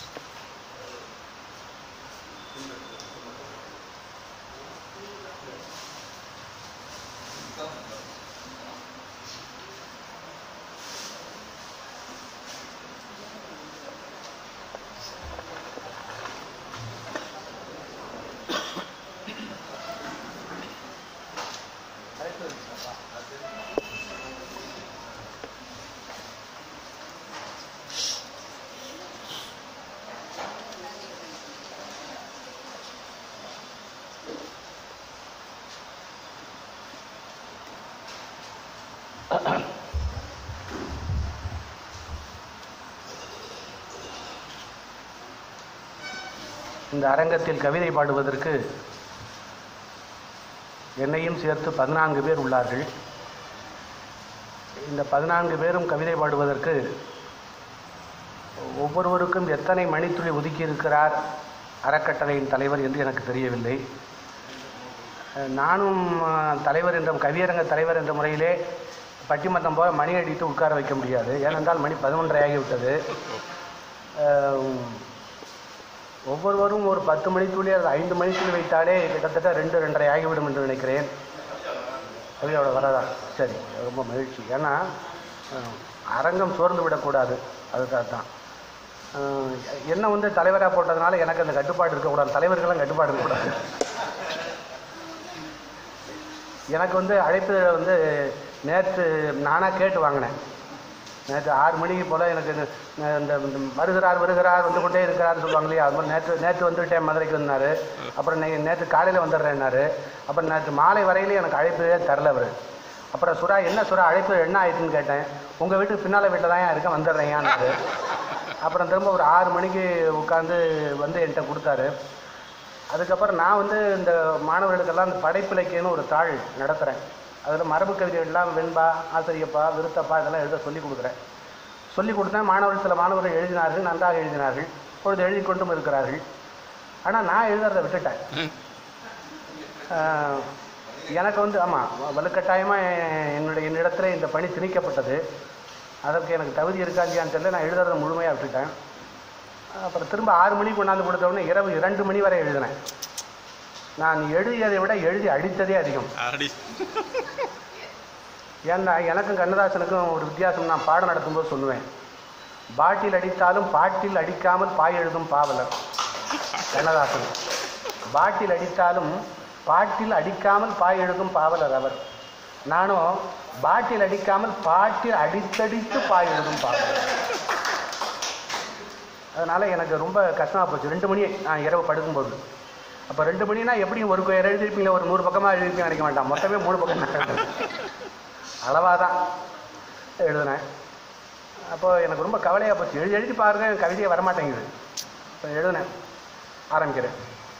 இந்த அரங்கத்தில் கவிதை பாடுவதற்கு என்னையும் சேர்த்து பதினான்கு பேர் உள்ளார்கள் இந்த பதினான்கு பேரும் கவிதை பாடுவதற்கு ஒவ்வொருவருக்கும் எத்தனை மணித்துளி ஒதுக்கி இருக்கிறார் அறக்கட்டளையின் தலைவர் என்று எனக்கு தெரியவில்லை அஹ் நானும் அஹ், தலைவர் என்ற கவியரங்க தலைவர் என்ற முறையிலே பட்டிமன்றம் போக மணி அடித்து உட்கார வைக்க முடியாது ஏனென்றால் மணி பதினொன்றரை ஆகிவிட்டது அஹ், ஒவ்வொருவரும் ஒரு பத்து மணித்துளி அல்லது ஐந்து மணித்துளி வைத்தாலே கிட்டத்தட்ட ரெண்டு ரெண்டரை ஆகிவிடும் என்று நினைக்கிறேன் கவிதையோட வரதா சரி ரொம்ப மகிழ்ச்சி ஏன்னா அஹ், அரங்கம் சோர்ந்து விடக்கூடாது அதுக்காக தான் அஹ், என்ன வந்து தலைவராக போட்டதுனால எனக்கு அந்த கட்டுப்பாடு இருக்கக்கூடாது தலைவர்களும் கட்டுப்பாடு இருக்கக்கூடாது எனக்கு வந்து அழைப்பு வந்து நேற்று நானாக கேட்டு வாங்கினேன் நேற்று ஆறு மணிக்கு போல் எனக்கு இந்த இந்த இந்த வருகிறார் வருகிறார் வந்து கொண்டே இருக்கிறார் சொல்லுவாங்க இல்லையா அது மாதிரி நேற்று நேற்று வந்துவிட்டேன் மதுரைக்கு வந்தார் அப்புறம் நே நேற்று காலையில் வந்துடுறேன்னாரு அப்புறம் நேற்று மாலை வரையிலும் எனக்கு அழைப்பே தரல அவர் அப்புறம் சுறா என்ன சுறா அழைப்பு என்ன ஆயிடுச்சுன்னு கேட்டேன் உங்கள் வீட்டுக்கு பின்னால் வீட்டில் தான் இருக்கேன் வந்துடுறேன்யான்னாரு அப்புறம் திரும்ப ஒரு ஆறு மணிக்கு உட்காந்து வந்து என்கிட்ட கொடுத்தாரு அதுக்கப்புறம் நான் வந்து இந்த மாணவர்களுக்கெல்லாம் இந்த படைப்பிலக்கியன்னு ஒரு தாள் நடத்துகிறேன் அதில் மரபு கவிதைகள்லாம் வெண்பா ஆசிரியப்பா விருத்தப்பா இதெல்லாம் எழுத சொல்லி கொடுக்குறேன் சொல்லி கொடுத்தேன் மாணவர்கள் சில மாணவர்கள் எழுதினார்கள் நன்றாக எழுதினார்கள் இப்பொழுது எழுதி கொண்டும் இருக்கிறார்கள் ஆனால் நான் எழுதுறதை விட்டுட்டேன் ஆஹ், எனக்கு வந்து ஆமாம் வலுக்கட்டாயமாக என்னுடைய என்னிடத்துல இந்த பணி திணிக்கப்பட்டது அதற்கு எனக்கு தகுதி இருக்கா இல்லையான்னு தெரியல நான் எழுதுறதை முழுமையாக விட்டுட்டேன் அப்புறம் திரும்ப ஆறு மணிக்கு கொண்டாந்து கொடுத்த உடனே இரவு இரண்டு மணி வரை எழுதினேன் நான் எழுதியதை விட எழுதி அடித்ததே அதிகம் ஏன்னா எனக்கும் கண்ணதாசனுக்கும் ஒரு வித்தியாசம் நான் பாடம் நடத்தும்போது சொல்லுவேன் பாட்டில் அடித்தாலும் பாட்டில் அடிக்காமல் பாய் எழுதும் பாவலர் கண்ணதாசன் பாட்டில் அடித்தாலும் பாட்டில் அடிக்காமல் பாய் எழுதும் பாவலர் அவர் நானும் பாட்டில் அடிக்காமல் பாட்டில் அடித்தடித்து பாய் எழுதும் பாவலர் அதனால எனக்கு ரொம்ப கஷ்டமாக போச்சு ரெண்டு மணி நான் இரவு படுக்கும்போது அப்போ ரெண்டு மணினா எப்படி ஒரு கு- எழுதிருப்பீங்க ஒரு நூறு பக்கமாக எழுதிருப்பீங்க நினைக்க வேண்டாம் மொத்தமே மூணு பக்கம் தான் எழுதுனேன். அளவாக தான் எழுதினேன் அப்போ எனக்கு ரொம்ப கவலையாக போச்சு எழுதி எழுதி பாருங்க எனக்கு கவிதையே வரமாட்டேங்குது இப்போ எழுதினேன் ஆரம்பிக்கிறேன்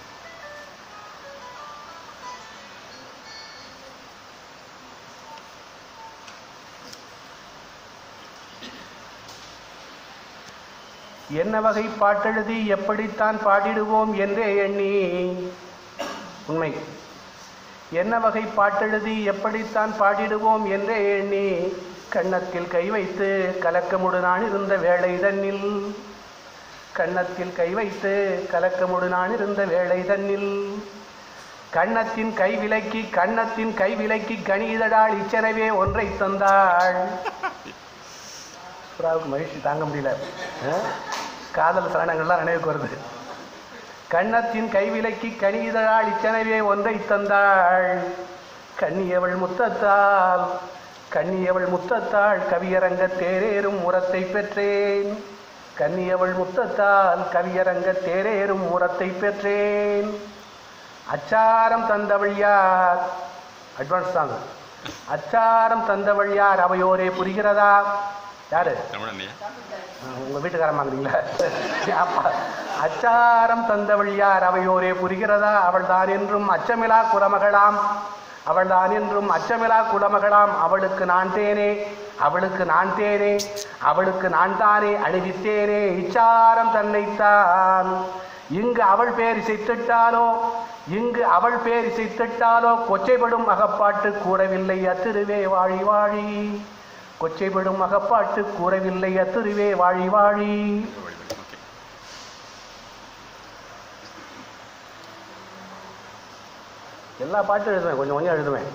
என்ன வகை பாட்டெழுதி எப்படித்தான் பாடிடுவோம் என்றே எண்ணி உண்மை என்ன வகை பாட்டெழுதி எப்படித்தான் பாடிடுவோம் என்றே எண்ணி கன்னத்தில் கை வைத்து கலக்கமுடு நான் இருந்த வேளை தன்னில் கன்னத்தில் கை வைத்து கலக்கமுடு நான் இருந்த வேளை தன்னில் கன்னத்தின் கை விலக்கி கன்னத்தின் கை விலக்கி கணிதடாள் இச்சனவே ஒன்றை தந்தாள் புறாவுக்கு மகிழ்ச்சி தாங்க முடியல அஹ்? காதல் சரணங்கள்லாம் நினைவுக்கு வருது கன்னத்தின் கைவிலக்கி கணிதழாள் இச்சனவே ஒன்றை தந்தாள் கண்ணியவள் முத்தத்தால் கண்ணியவள் முத்தத்தாள் கவியரங்க தேரேறும் முரத்தை பெற்றேன் கண்ணியவள் முத்தத்தால் கவியரங்க தேரேறும் முரத்தை பெற்றேன் அச்சாரம் தந்தவள் யார் அட்வான்ஸ் தாங்க அச்சாரம் தந்தவள் யார் அவையோரே புரிகிறதா யாரு தமிழன்னையா ஆஹ் உங்க வீட்டுக்காரன் வாங்குறீங்களா அப்பா அச்சாரம் தந்தவள் யார் அவையோரே புரிகிறதா அவள் தான் என்றும் அச்சமிலா குலமகளாம் அவள் தான் என்றும் அச்சமிலா குலமகளாம் அவளுக்கு நான் தேனே அவளுக்கு நான் தேனே அவளுக்கு நான் தானே அணிவித்தேனே இச்சாரம் தன்னைத்தான் இங்கு அவள் பேர் இசைத்திட்டாலோ இங்கு அவள் பேர் இசைத்திட்டாலோ கொச்சைப்படும் அகப்பாட்டு கூறவில்லை அத்திருவே வாழி வாழி கொச்சைப்படும் அகப்பாட்டு கூறவில்லை அத்துருவே வாழி வாழி ஓகே எல்லா பாட்டும் எழுதுவேன் கொஞ்சம் கொஞ்சம் எழுதுவேன்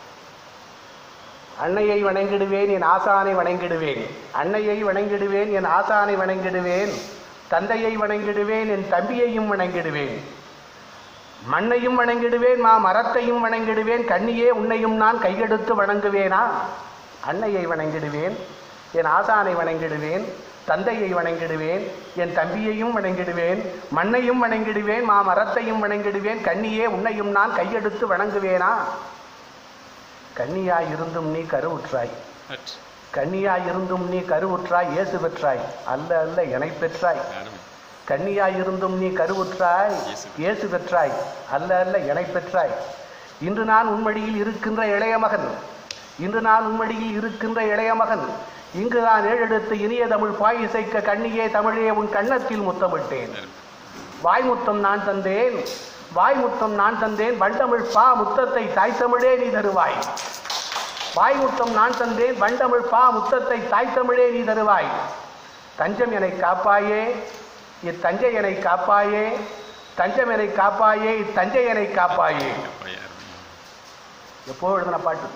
அன்னையை வணங்கிடுவேன் என் ஆசானை வணங்கிடுவேன் அன்னையை வணங்கிடுவேன் என் ஆசானை வணங்கிடுவேன் தந்தையை வணங்கிடுவேன் என் தம்பியையும் வணங்கிடுவேன் மண்ணையும் வணங்கிடுவேன் மா மரத்தையும் வணங்கிடுவேன் கண்ணியே உன்னையும் நான் கையெடுத்து வணங்குவேனா அன்னையை வணங்கிடுவேன் என் ஆசானை வணங்கிடுவேன் தந்தையை வணங்கிடுவேன் என் தம்பியையும் வணங்கிடுவேன் மண்ணையும் வணங்கிடுவேன் மா மரத்தையும் வணங்கிடுவேன் கண்ணியே உன்னையும் நான் கையெடுத்து வணங்குவேனா கன்னியாய் இருந்தும் நீ கருவுற்றாய் அட் கன்னியாய் இருந்தும் நீ கருவுற்றாய் இயேசு பெற்றாய் அல்ல அல்ல எனை பெற்றாய் அருமை கன்னியாய் இருந்தும் நீ கருவுற்றாய் இயேசு. இயேசு பெற்றாய் அல்ல அல்ல எனை பெற்றாய் இன்று நான் உன்மடியில் இருக்கின்ற இளைய மகன் இன்று நான் உன்மடியில் இருக்கின்ற இளைய மகன் இங்கு நான் ஏழெடுத்து இனிய தமிழ் பாய் இசைக்க கண்ணியே தமிழே உன் கன்னத்தில் முத்தமிட்டேன் அருமை வாய்முத்தம் நான் தந்தேன் வாய்முத்தம் நான் தந்தேன் வண்டமிழ் பா முத்தத்தை தாய் தமிழே நீ தருவாய் வாய்முத்தம் நான் தந்தேன் வண்டமிழ் பா முத்தத்தை தாய் தமிழே நீ தருவாய் தஞ்சம் என்னை காப்பாயே இத்தஞ்சை என்னை காப்பாயே தஞ்சம் என்னை காப்பாயே இத்தஞ்சை என்னை காப்பாயே அப்பா அருமை எப்போ எழுதின பாட்டு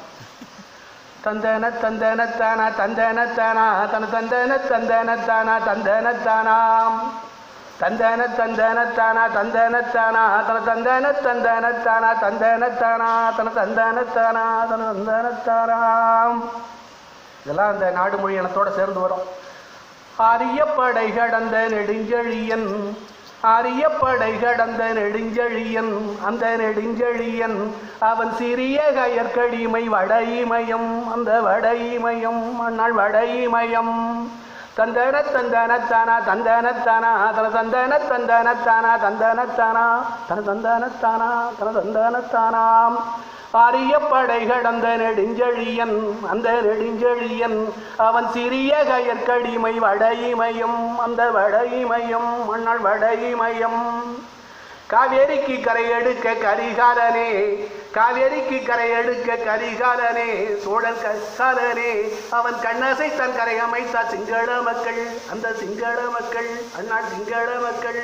தந்தன தந்தன தானா தந்தன தானா தன தந்தன தந்தன தானா தந்தன தானாம் தந்தன தந்தன தானா தந்தன தானா தன தந்தன தந்தன தானா தந்தன தானா தன தந்தன தானா தன தந்தன தானாம் இதெல்லாம் அந்த நாடு மொழி இனத்தோட சேர்ந்து வரும் ஆரிய படை கடந்த நெடுஞ்செழியன் ஆரிய படை கடந்த நெடுஞ்செழியன் அந்த நெடுஞ்செழியன் அவன் சிறிய கயற்கடிமை வடைமயம் அந்த வடைமயம் அண்ணாள் வடைமயம் தந்தன தந்தன தானா தந்தன தானா தன தந்தன தந்தன தானா தந்தன தானா தன தந்தன தானா தன தந்தன தானாம் ஆரிய படை கடந்த நெடுஞ்செழியன் அந்த நெடுஞ்செழியன் அவன் சிறிய கயற்கடிமை வடைமயம் அந்த வடைமயம் மண்ணாள் வடைமயம் காவேரிக்கு கரை எடுக்க கரிகாலனே காவேரிக்கு கரை எடுக்க கரிகாலனே சோழன் கரிகாலனே அவன் கண்ணசை தன் கரை அமைத்த சிங்கள மக்கள் அந்த சிங்கள மக்கள் அந்நாள் சிங்கள மக்கள்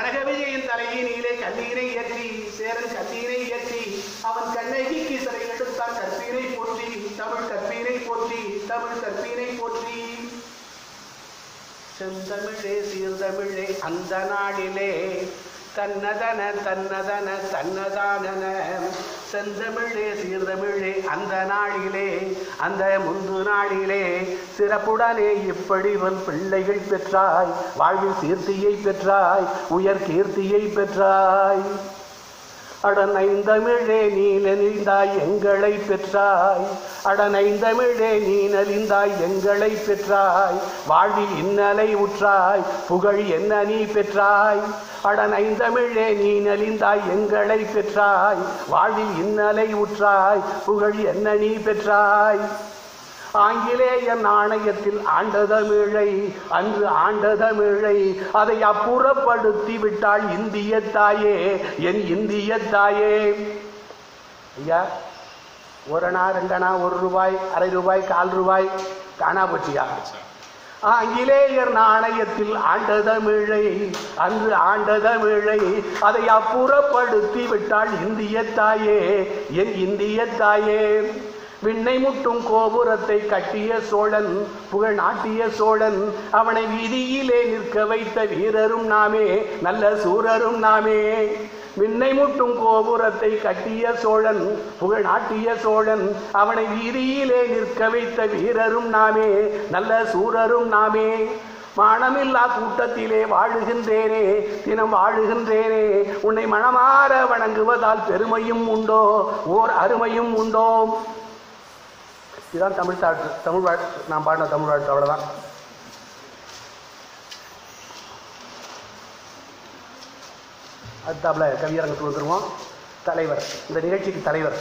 கனகவிஜயின் தலையினிலே கண்ணீரை ஏற்றி சேரன் கண்ணீரை ஏற்றி அவன் கண்ணகிக்கு சிறை எடுத்த இந்துஸ்தான் கற்பீரை போற்றி தமிழ் கற்பீரை போற்றி தமிழ் கற்பீரை போற்றி செந்தமிழே சீர்தமிழே அந்த நாடிலே தன்னதன தன்னதன தன்னதானன செந்தமிழே சீர்தமிழே அந்த நாளிலே அந்த முந்து நாளிலே சிறப்புடனே இப்படி உன் பிள்ளைகள் பெற்றாய் வாழ்வில் சீர்த்தியை பெற்றாய் உயர் கீர்த்தியை பெற்றாய் அடனைந்தமிழே நீ நெறிந்தாய் எங்களை பெற்றாய் அடனைந்தமிழே நீ நலிந்தாய் எங்களை பெற்றாய் வாழ்வில் இன்னலை உற்றாய் புகழ் என்ன நீ பெற்றாய் அடனைந்தமிழே நீ நலிந்தாய் எங்களை பெற்றாய் வாழ்வில் இன்னலை உற்றாய் புகழ் என்ன நீ பெற்றாய் ஆங்கிலேய நாணயத்தில் ஆண்ட தமிழை அன்று ஆண்ட தமிழை அதை அப்புறப்படுத்தி விட்டாள் இந்திய தாயே என் இந்திய தாயே ஐயா ஒரணா ரெண்டனா ஒரு ரூபாய் அரை ரூபாய் கால் ரூபாய் காணா போச்சியா ஆங்கிலேயர் நாணயத்தில் ஆண்ட தமிழை அன்று ஆண்ட தமிழை அதை அப்புறப்படுத்தி விட்டாள் இந்திய தாயே என் இந்திய தாயே விண்ணை முட்டும் கோபுரத்தை கட்டிய சோழன் புகழ் நாட்டிய சோழன் அவனை வீதியிலே நிற்க வைத்த வீரரும் நாமே நல்ல சூரரும் நாமே விண்ணை முட்டும் கோபுரத்தை கட்டிய சோழன் புகழ் நாட்டிய சோழன் அவனை வீதியிலே நிற்க வைத்த வீரரும் நாமே நல்ல சூரரும் நாமே மானமில்லா கூட்டத்திலே வாழுகின்றேனே தினம் வாழுகின்றேனே உன்னை மனமாற வணங்குவதால் பெருமையும் உண்டோ ஓர் அருமையும் உண்டோ இதுதான் தமிழ் தாட்டு தமிழ் வாழ் நான் பாடின தமிழ் வாழ்த்து அவ்வளோதான் அடுத்தாப்புல கவியரங்கத்துக்கு வந்துருவோம் தலைவர் இந்த நிகழ்ச்சிக்கு தலைவர்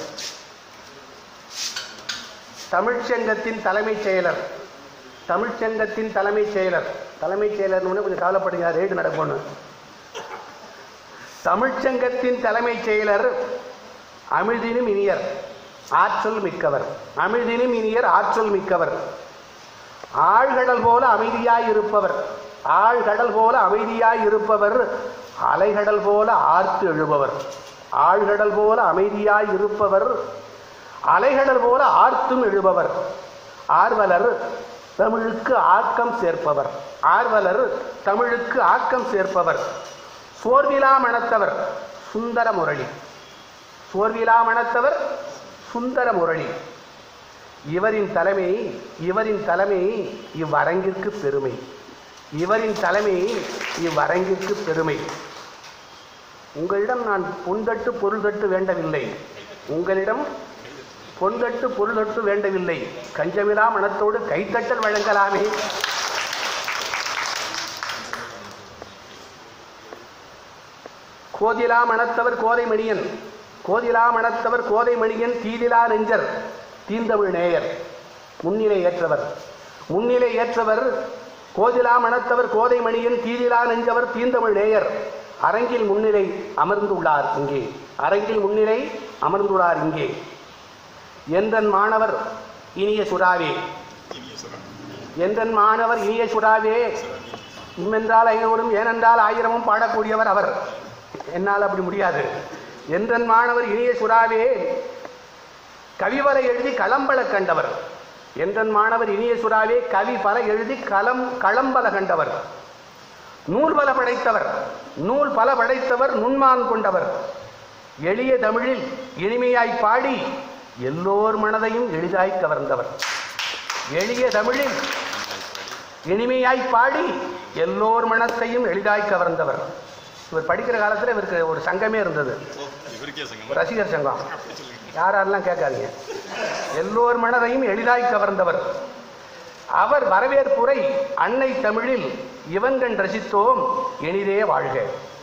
தமிழ்ச்சங்கத்தின் தலைமைச் செயலர் தமிழ்ச்சங்கத்தின் தலைமைச் செயலர் தலைமைச் செயலர்னு கொஞ்சம் கவலைப்படுங்க ரேடு நடக்கணும் தமிழ்ச்சங்கத்தின் தலைமைச் செயலர் அமிழ்தினும் இனியர் ஆற்றல் மிக்கவர் அமிழ்தினும் இனியர் ஆற்றல் மிக்கவர் ஆழ்கடல் போல அமைதியாய் இருப்பவர் ஆழ்கடல் போல அமைதியாய் இருப்பவர் அலைகடல் போல ஆர்த்து எழுபவர் ஆழ்கடல் போல அமைதியாய் இருப்பவர் அலைகடல் போல ஆர்த்தும் எழுபவர் ஆர்வலர் தமிழுக்கு ஆக்கம் சேர்ப்பவர் ஆர்வலர் தமிழுக்கு ஆக்கம் சேர்ப்பவர் சோர்விலா மணத்தவர் சுந்தர முரளி சோர்விலா மணத்தவர் சுந்தர முரளி இவரின் தலைமை இவரின் தலைமை இவ்வரங்கிற்கு பெருமை இவரின் தலைமை இவ்வரங்கிற்கு பெருமை உங்களிடம் நான் பொன்தட்டு பொருள் தட்டு வேண்டவில்லை உங்களிடம் பொன்தட்டு பொருள் தட்டு வேண்டவில்லை கஞ்சமிலா மனத்தோடு கைத்தட்டல் வழங்கலாமே கோதிலா மணத்தவர் கோதை மணியன் கோதிலா மணத்தவர் கோதை மணியன் தீதிலா நெஞ்சர் தீந்தமிழ் நேயர் முன்னிலை ஏற்றவர் முன்னிலை ஏற்றவர் கோதிலா மணத்தவர் கோதை மணியன் தீதிலா நெஞ்சவர் தீந்தமிழ் நேயர் அரங்கில் முன்னிலை அமர்ந்துள்ளார் இங்கே அரங்கில் முன்னிலை அமர்ந்துள்ளார் இங்கே என்றன் மாணவர் இனிய சுறாவே என்றன் மாணவர் இனிய சுறாவே இம்மென்றால் ஐநூறும் ஏனென்றால் ஆயிரமும் பாடக்கூடியவர் அவர் என்னால் அப்படி முடியாது என்றன் மாணவர் இனிய சுறாவே கவிவரை எழுதி களம்பல கண்டவர் என்றன் மாணவர் இனிய சுறாவே கவி பல எழுதி களம் களம்பல கண்டவர் நூல் பல படைத்தவர் நூல் பல படைத்தவர் நுண்மான் கொண்டவர் எளிய தமிழில் இனிமையாய் பாடி எல்லோர் மனதையும் எளிதாய் கவர்ந்தவர் எளிய தமிழில் இனிமையாய் பாடி எல்லோர் மனத்தையும் எளிதாய் கவர்ந்தவர் இவர் படிக்கிற காலத்தில் இவருக்கு ஒரு சங்கமே இருந்தது ரசிகர் சங்கம் யார் யாரெல்லாம் கேட்காதீங்க எல்லோர் மனதையும் எளிதாய் கவர்ந்தவர் அவர் வரவேற்புரை அன்னை தமிழில் இவன்கண் ரசித்தோம் இனிதே வாழ்க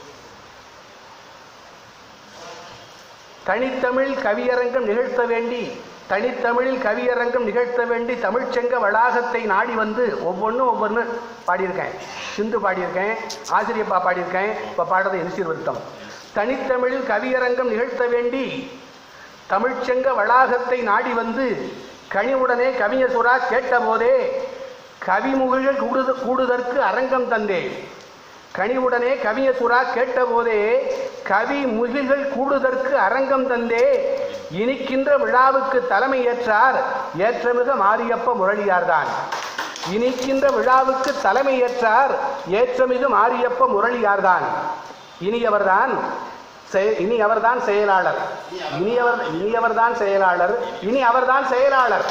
தனித்தமிழ் கவியரங்கம் நிகழ்த்த வேண்டி தனித்தமிழில் கவியரங்கம் நிகழ்த்த வேண்டி தமிழ்ச்சங்க வளாகத்தை நாடி வந்து ஒவ்வொன்றும் ஒவ்வொன்று பாடியிருக்கேன் சிந்து பாடியிருக்கேன் ஆசிரியப்பா பாடியிருக்கேன் இப்போ பாடுறது என்சீர் வருத்தம் தனித்தமிழில் கவியரங்கம் நிகழ்த்த வேண்டி தமிழ்ச்சங்க வளாகத்தை நாடி வந்து கனிவுடனே கவிஞர் சுறா கேட்டபோதே கவிமுகில்கள் கூடுத கூடுதற்கு அரங்கம் தந்தே கனிவுடனே கவிஞர் சுறா கேட்டபோதே கவி முகில்கள் கூடுதற்கு அரங்கம் தந்தே இனிக்கின்ற விழாவுக்கு தலைமை ஏற்றார் ஏற்றமிகு மாரியப்ப முரளியார்தான் இனிக்கின்ற விழாவுக்கு தலைமை ஏற்றார் ஏற்றமிகு மாரியப்ப முரளியார்தான் இனியவர்தான் செய- இனி அவர்தான் செயலாளர் இனியவர் இனியவர்தான் செயலாளர் இனி அவர்தான் செயலாளர்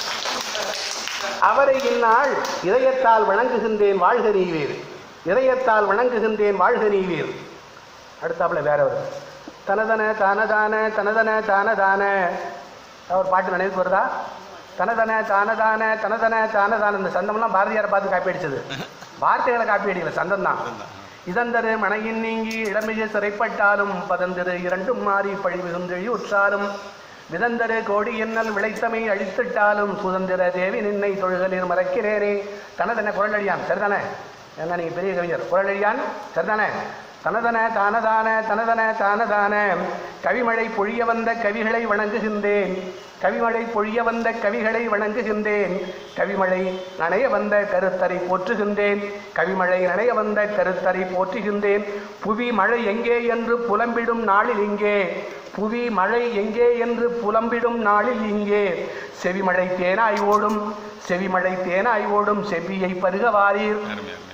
அவரை இந்நாள் இதயத்தால் வணங்குகின்றேன் வாழ்க நீவீர் இதயத்தால் வணங்குகின்றேன் வாழ்க நீவீர் அடுத்தாப்புல வேறவர் தனதன தானதான தனதன தானதான அவர் பாட்டு நினைவுக்கு வருதா தனதன தானதான தனதன தானதான இந்த சந்தம்லாம் பாரதியாரை பார்த்து காப்பி அடிச்சது வார்த்தைகளை காப்பி அடிக்கல சந்தம் தான் இதந்தரு மனையின் நீங்கி இடமிகு சிறைப்பட்டாலும் பதந்திரு இரண்டும் மாறி பழிவுகின்றி உற்றாலும் விதந்தரு கோடி எண்ணல் விளைத்தமை அழித்திட்டாலும் சுதந்திர தேவி நின்னை தொழுகலில் மறக்கிறேனே தனதன குரலடியான் சரிதானே என்ன நீங்க பெரிய கவிஞர் குரலடியான் சரிதானே தனதன தானதான தனதன தானதான கவிமழை பொழிய வந்த கவிகளை வணங்குகின்றேன் கவிமழை பொழிய வந்த கவிகளை வணங்குகின்றேன் கவிமழை நனைய வந்த கருத்தரை போற்றுகின்றேன் கவிமழை நனைய வந்த கருத்தரை போற்றுகின்றேன் புவி மழை எங்கே என்று புலம்பிடும் நாளில் இங்கே புவி மழை எங்கே என்று புலம்பிடும் நாளில் இங்கே செவிமழை தேனாய் ஓடும் செவிமழை தேனாய் ஓடும் செவியை பருக வாரீர் அருமை அருமை ம்.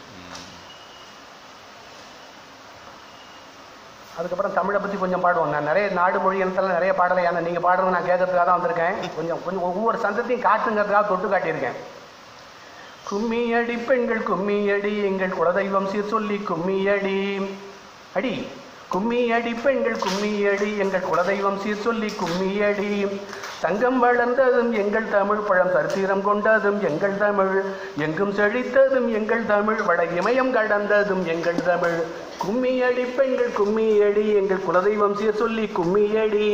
அதுக்கப்புறம் தமிழை பற்றி கொஞ்சம் பாடுவோம் நான் நிறைய நாடு மொழி இனத்தில் நிறைய பாடலை ஏன்னா நீங்கள் பாடுறது நான் கேட்கறதுக்காக தான் வந்திருக்கேன் கொஞ்சம் கொஞ்சம் ஒவ்வொரு சந்தத்தையும் காட்டுங்கிறதுக்காக தொட்டு காட்டியிருக்கேன் கும்மியடி பெண்கள் கும்மியடி எங்கள் குலதெய்வம் சீர் சொல்லி கும்மியடி அடி கும்மியடி பெண்கள் கும்மியடி எங்கள் குலதெய்வம் சீர் சொல்லி கும்மியடி சங்கம் வளர்ந்ததும் எங்கள் தமிழ் பழம் சரித்திரம் கொண்டதும் எங்கள் தமிழ் எங்கும் செழித்ததும் எங்கள் தமிழ் வட இமயம் கடந்ததும் எங்கள் தமிழ் கும்மியடி பெண்கள் கும்மியடி எங்கள் குலதெய்வம் சீர் சொல்லி கும்மியடி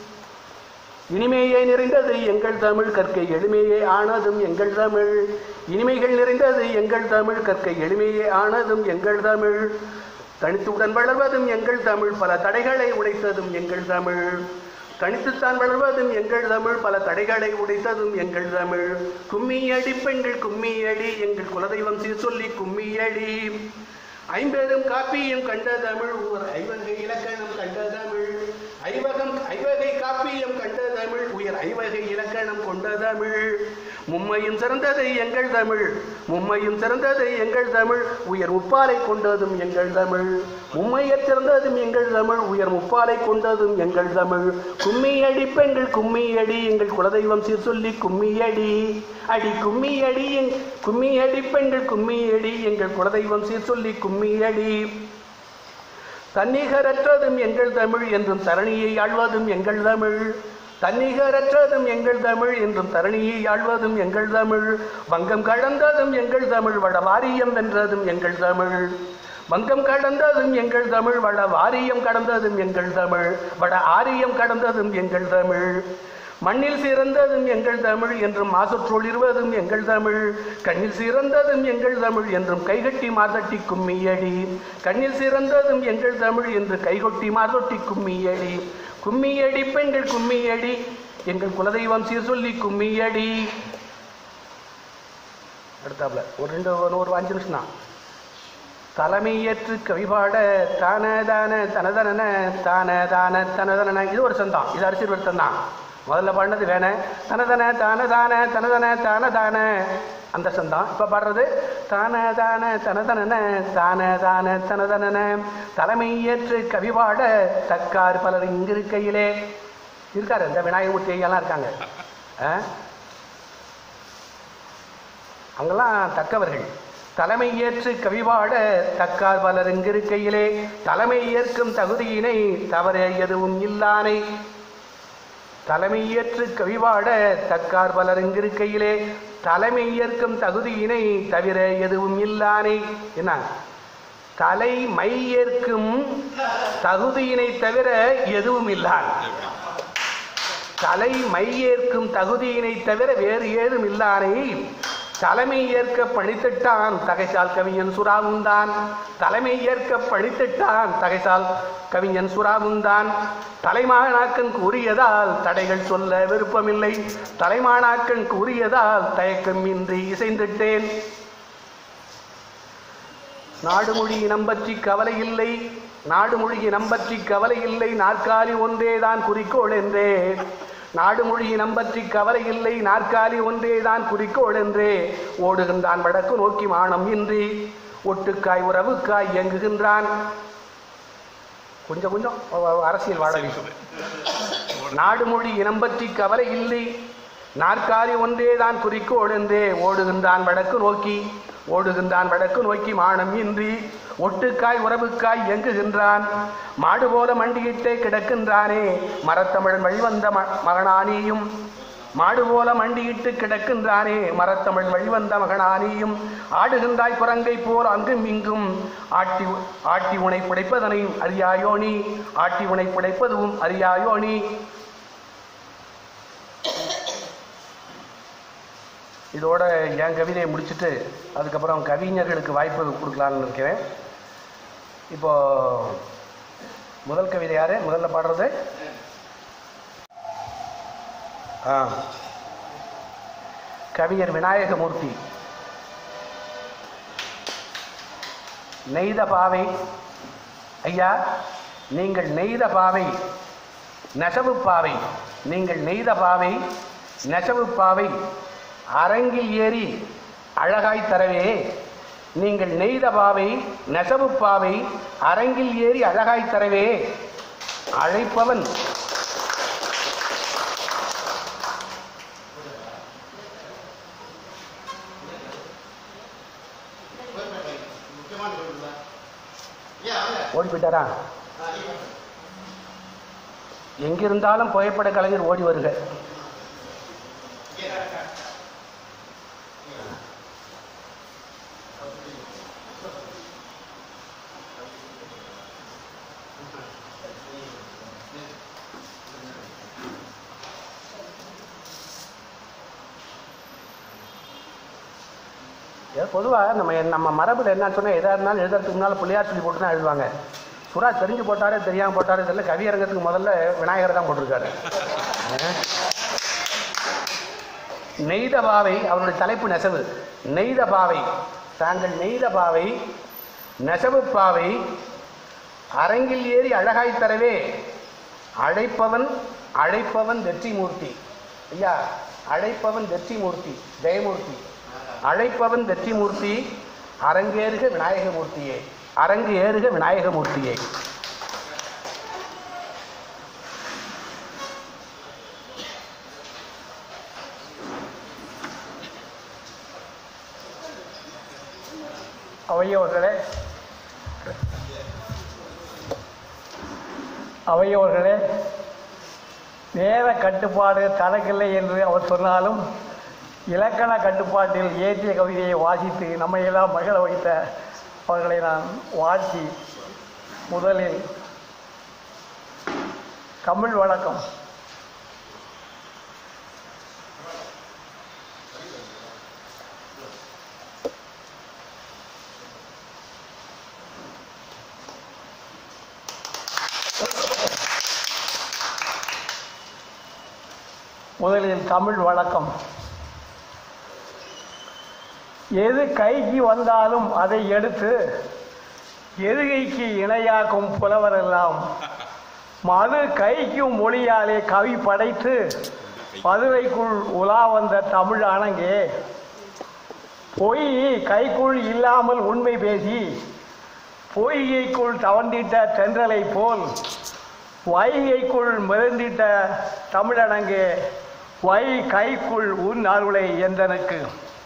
இனிமையே நிறைந்தது எங்கள் தமிழ் கற்கை எளிமையே ஆனதும் எங்கள் தமிழ் இனிமைகள் நிறைந்தது எங்கள் தமிழ் கற்கை எளிமையே ஆனதும் எங்கள் தமிழ் தனித்துடன் வளர்வதும் எங்கள் தமிழ் பல தடைகளை உடைத்ததும் எங்கள் தமிழ் தனித்துத்தான் வளர்வதும் எங்கள் தமிழ் பல தடைகளை உடைத்ததும் எங்கள் தமிழ் கும்மியடி பெண்கள் கும்மியடி எங்கள் குலதெய்வம் சீர் சொல்லி கும்மியடி ஐம்பெரும் காப்பியம் கண்ட தமிழ் ஊர் ஐவகை இலக்கணம் கண்ட தமிழ் ஐவகம் ஐவகை காப்பியம் கண்ட தமிழ் உயர் ஐவகை இலக்கணம் கொண்ட தமிழ் மும்மையும் சிறந்தது எங்கள் தமிழ் மும்மையும் சிறந்தது எங்கள் தமிழ் உயர் முப்பாலை கொண்டதும் எங்கள் தமிழ் மும்மையற் சிறந்ததும் எங்கள் தமிழ் உயர் முப்பாலை கொண்டதும் எங்கள் தமிழ் கும்மியடி பெண்கள் கும்மியடி எங்கள் குலதெய்வம் சீர் சொல்லி கும்மியடி அடி கும்மியடி எங் கும்மியடி பெண்கள் கும்மியடி எங்கள் குலதெய்வம் சீர் சொல்லி கும்மியடி தன்னிகரற்றதும் எங்கள் தமிழ் என்றும் தரணியை ஆழ்வதும் எங்கள் தமிழ் தன்னிகரற்றதும் எங்கள் தமிழ் என்றும் தரணியை ஆழ்வதும் எங்கள் தமிழ் வங்கம் கடந்ததும் எங்கள் தமிழ் வட வாரியம் வென்றதும் எங்கள் தமிழ் வங்கம் கடந்ததும் எங்கள் தமிழ் வட வாரியம் கடந்ததும் எங்கள் தமிழ் வட ஆரியம் கடந்ததும் எங்கள் தமிழ் மண்ணில் சிறந்ததும் எங்கள் தமிழ் என்றும் மாசுற்றொளிர்வதும் எங்கள் தமிழ் கண்ணில் சிறந்ததும் எங்கள் தமிழ் என்றும் கைகட்டி மார்தட்டி கும்மியடி கண்ணில் சிறந்ததும் எங்கள் தமிழ் என்று கைகொட்டி மார்தொட்டி கும்மியடி கும்மியடி பெண்கள் கும்மியடி எங்கள் குலதெய்வம் சீர் சொல்லி கும்மியடி அடுத்தாப்புல ஒரு ரெண்டு ஒரு- ஒரு அஞ்சு நிமிஷம் தான் தலைமையேற்று கவிபாட தான தான தனதன தான தான தனதன இது ஒரு சந்தம் இது அரிசி வருத்தம் தான் முதல்ல பாடினது வேண தனதன தான தான தனதன தான தான அந்த சந்தம் இப்போ பாடுறது தான தான தனதன தான தான தனதன தலைமையேற்று கவிபாட தக்கார் பலர் இங்கு இருக்கையிலே இருக்காரு இந்த விநாயகமூர்த்தி ஐயாலாம் இருக்காங்க ஆ அவங்கெல்லாம் தக்கவர்கள் தலைமை ஏற்று கவிபாட தக்கார் பலர் இங்கிருக்கையிலே தலைமை ஏற்கும் தகுதியினை தவற எதுவும் இல்லானை தலைமை ஏற்று கவிபாட தக்கார் பலர் இங்கிருக்கையிலே தலைமை ஏற்கும் தகுதியினை தவிர எதுவும் இல்லானை என்ன தலை மை ஏற்கும் தகுதியினை தவிர எதுவும் இல்லான் தலை மை ஏற்கும் தகுதியினை தவிர வேறு ஏதும் இல்லானை தலைமை ஏற்க பணித்திட்டான் தகைசால் கவிஞன் சுறாவுந்தான் தலைமை ஏற்க பணித்திட்டான் தகைசால் கவிஞன் சுறாவுந்தான் தலைமானாக்கன் கூறியதால் தடைகள் சொல்ல விருப்பமில்லை தலைமானாக்கன் கூறியதால் தயக்கமின்றி இசைந்திட்டேன் நாடு மொழி இனம் பற்றி கவலை இல்லை நாடு மூழ்கி நம்பற்றி கவலை இல்லை நாற்காலி ஒன்றேதான் குறிக்கோள் என்றே நாடு மூழ்கி நம்பற்றி கவலை இல்லை நாற்காலி ஒன்றேதான் குறிக்கோள் என்றே ஓடுகின்றான் வடக்கு நோக்கி மானம் இன்றி ஒட்டுக்காய் உறவுக்காய் இயங்குகின்றான் கொஞ்சம் கொஞ்சம் அஹ், அரசியல் வாழ வீசும் நாடு மொழி இனம் பற்றி கவலை இல்லை நாற்காலி ஒன்றேதான் குறிக்கோள் என்றே ஓடுகின்றான் வடக்கு நோக்கி ஓடுகின்றான் வடக்கு நோக்கி மானம் இன்றி ஒட்டுக்காய் உறவுக்காய் இயங்குகின்றான் மாடு போல மண்டியிட்டே கிடக்கின்றானே மரத்தமிழன் வழிவந்த ம- மகனானியும் மாடு போல மண்டியிட்டு கிடக்கின்றானே மரத்தமிழ் வழிவந்த மகனானியும் ஆடுகின்றாய் குரங்கை போல் அங்கும் இங்கும் ஆட்டி ஆட்டி உனை பிடைப்பதனை அறியாயோனி ஆட்டி உனை பிடைப்பதும் அறியாயோனி இதோட என் கவிதையை முடிச்சுட்டு அதுக்கப்புறம் கவிஞர்களுக்கு வாய்ப்பு கொடுக்கலான்னு இருக்கிறேன் இப்போ முதல் கவிதை யாரு முதல்ல பாடுறது ஆ கவிஞர் விநாயகமூர்த்தி நெய்த பாவை ஐயா நீங்கள் நெய்த பாவை நெசவு பாவை நீங்கள் நெய்த பாவை நெசவு பாவை அரங்கில் ஏறி அழகாய் தரவே நீங்கள் நெய்த பாவை நெசவு பாவை அரங்கில் ஏறி அழகாய் தரவே அழைப்பவன் ஓடி போயிட்டாரா எங்கிருந்தாலும் புகைப்பட கலைஞர் ஓடி வருக பொதுவாக நம்ம நம்ம மரபில் என்ன சொன்னால் எதாக இருந்தாலும் எழுதுறதுக்கு முன்னால் பிள்ளையார் சொல்லி போட்டு தான் எழுதுவாங்க சுறா தெரிஞ்சு போட்டாரே தெரியாமல் போட்டாரே தெரியல கவியரங்கத்துக்கு முதல்ல விநாயகர் தான் போட்டிருக்காரு நெய்த பாவை அவருடைய தலைப்பு நெசவு நெய்த பாவை தாங்கள் நெய்த பாவை நெசவு பாவை அரங்கில் ஏறி அழகாய் தரவே அழைப்பவன் அழைப்பவன் வெற்றிமூர்த்தி ஐயா அழைப்பவன் வெற்றிமூர்த்தி ஜெயமூர்த்தி அழைப்பவன் வெற்றிமூர்த்தி அரங்கேறுக விநாயகமூர்த்தியே அரங்கு ஏறுக விநாயகமூர்த்தியே அவையோர்களே அவையோர்களே நேர கட்டுப்பாடு தனக்கில்லை என்று அவர் சொன்னாலும் இலக்கண கட்டுப்பாட்டில் ஏற்றிய கவிதையை வாசித்து நம்மையெல்லாம் மகிழ வைத்த அவர்களை நான் வாழ்த்தி முதலில் தமிழ் வழக்கம் முதலில் தமிழ் வழக்கம் எது கைக்கு வந்தாலும் அதை எடுத்து எதுகைக்கு இணையாக்கும் புலவரெல்லாம் மது கைக்கும் மொழியாலே கவி படைத்து மதுரைக்குள் உலா வந்த தமிழ் அணங்கே பொய் கைக்குள் இல்லாமல் உண்மை பேசி பொய்கைக்குள் தவண்டிட்ட தென்றலை போல் வைகைக்குள் மிதந்திட்ட தமிழனங்கே வை கைக்குள் உன் அருளை எந்தனுக்கு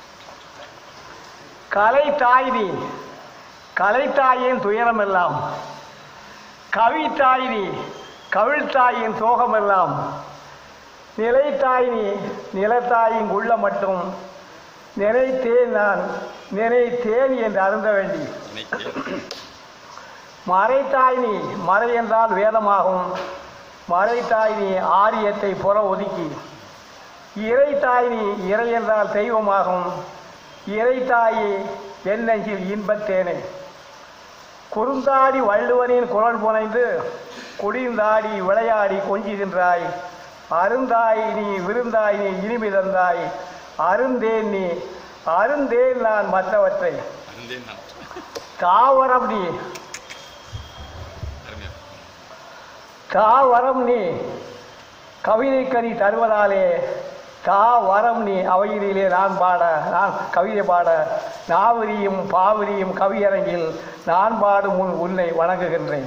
கலை தாய் நீ கலைத்தாயின் துயரமெல்லாம் கவித்தாய் நீ கவிழ்த்தாயின் சோகமெல்லாம் நிலைத்தாய் நீ நிலத்தாயின் உள்ள மட்டும் நினைத்தேன் நான் நினைத்தேன் என்று அருந்த வேண்டி மறைத்தாய் நீ மறை என்றால் வேதமாகும் மறைத்தாய் நீ ஆரியத்தை புற ஒதுக்கி இறைத்தாய் நீ இறை என்றால் தெய்வமாகும் இறைத்தாயே என் நெஞ்சில் இன்பத்தேனே குறுந்தாடி வள்ளுவனின் குரல் புனைந்து குடிந்தாடி விளையாடி கொஞ்சுகின்றாய் அருந்தாய் நீ விருந்தாய் நீ இனிமை தந்தாய் அருந்தேன் நீ அருந்தேன் நான் மற்றவற்றை தாவரம் நீ தா வரம் நீ கவிதை கனி தருவதாலே தா வரம் நீ அவையிலே நான் பாட நான் கவிதை பாட நாவரியும் பாவரியும் கவியரங்கில் நான் பாடும் முன் உன்னை வணங்குகின்றேன்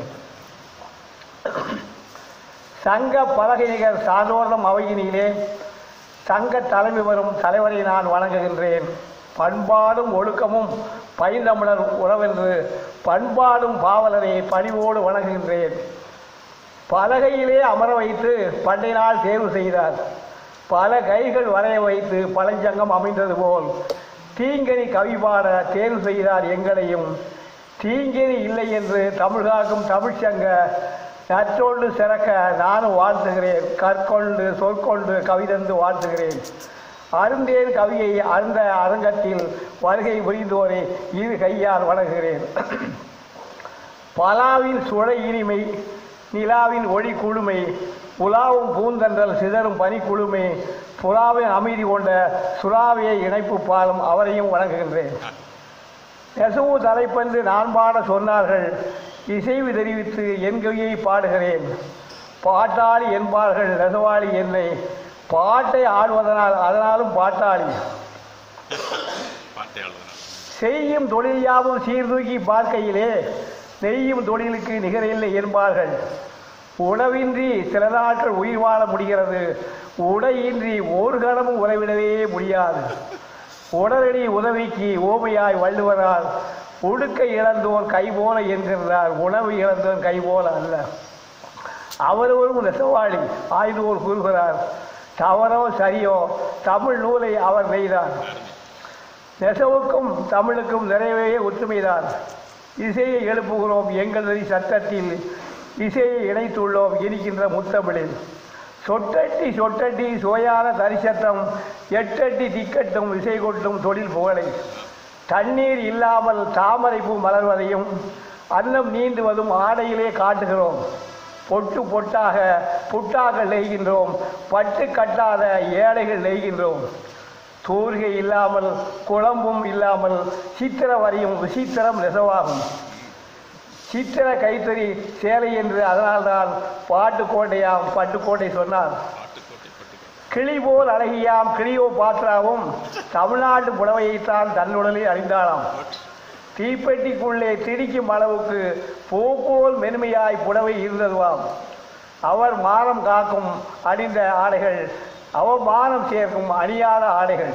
சங்க பலகையர் சாதோர்ணம் அவையினிலே சங்க தலைமை வரும் தலைவரை நான் வணங்குகின்றேன் பண்பாடும் ஒழுக்கமும் பைந்தமிழர் உறவென்று பண்பாடும் பாவலரை பணிவோடு வணங்குகின்றேன் பலகையிலே அமர வைத்து பண்டை நாள் தேர்வு செய்தார் பல கைகள் வரைய வைத்து பழஞ்சங்கம் அமைந்தது போல் தீங்கனி கவி பாட தேர்வு செய்தார் எங்களையும் தீங்கனி இல்லை என்று தமிழ் காக்கும் தமிழ்ச்சங்க நற்றோண்டு சிறக்க நானும் வாழ்த்துகிறேன் கற்கொண்டு சொற்கொண்டு கவிதந்து வாழ்த்துகிறேன் அருந்தேன் கவியை அந்த அரங்கத்தில் வருகை புரிந்தோரை இரு கையால் வணங்குகிறேன் பலாவின் சுழை இனிமை நிலாவின் ஒளி குழுமை உலாவும் பூந்தன்றல் சிதறும் பனி குழுமை புறாவின் அமைதி கொண்ட சுறாவிய இணைப்பு பாலும் அவரையும் வணங்குகின்றேன் நெசவு தலைப்பென்று நான் பாட சொன்னார்கள் இசைவு தெரிவித்து என் கவியை பாடுகிறேன் பாட்டாளி என்பார்கள் நெசவாளி என்னை பாட்டை ஆடுவதனால் அதனாலும் பாட்டாளி செய்யும் தொழில் யாவும் சீர்தூக்கி பார்க்கையிலே நெய்யும் தொழிலுக்கு நிகரில்லை என்பார்கள் உணவின்றி சில நாட்கள் உயிர் வாழ முடிகிறது உடையின்றி ஒரு கணமும் உறவிடவே முடியாது உடனடி உதவிக்கு ஓமையாய் வள்ளுவரால் உடுக்க இழந்தோன் கை போல என்கின்றார் உணவு இழந்தோன் கை போல அல்ல அவரவரும் நெசவாளி ஆய்ந்தோர் கூறுகிறார் தவறோ சரியோ தமிழ் நூலை அவர் நெய்தார் நெசவுக்கும் தமிழுக்கும் நிறைவே ஒற்றுமைதான் இசையை எழுப்புகிறோம் எங்கள் நெறி சட்டத்தில் இசையை இணைத்துள்ளோம் இருக்கின்ற முத்தமிழில் சொட்டட்டி சொட்டட்டி சுவையான தரிசட்டம் எட்டட்டி திக்கட்டும் இசை கொட்டும் தொழில் புகழை தண்ணீர் இல்லாமல் தாமரை பூ மலர்வதையும் அன்னம் நீந்துவதும் ஆடையிலே காட்டுகிறோம் பொட்டு பொட்டாக புட்டாக நெய்கின்றோம் பட்டு கட்டாத ஏழைகள் நெய்கின்றோம் தூர்கை இல்லாமல் குழம்பும் இல்லாமல் சித்திர வரையும் விசித்திரம் நெசவாகும் சித்திர கைத்தறி சேலை என்று அதனால்தான் பாட்டுக்கோட்டையாம் பட்டுக்கோட்டை சொன்னார் கிளி போல் அழகியாம் கிளியோ பாற்றாவும் தமிழ்நாட்டு புடவையைத்தான் தன்னுடலில் அணிந்தாளாம் தீப்பெட்டிக்குள்ளே திடிக்கும் அளவுக்கு பூ போல் மென்மையாய் புடவை இருந்ததுவாம் அவர் மானம் காக்கும் அணிந்த ஆடைகள் அவமானம் சேர்க்கும் அணியாத ஆடைகள்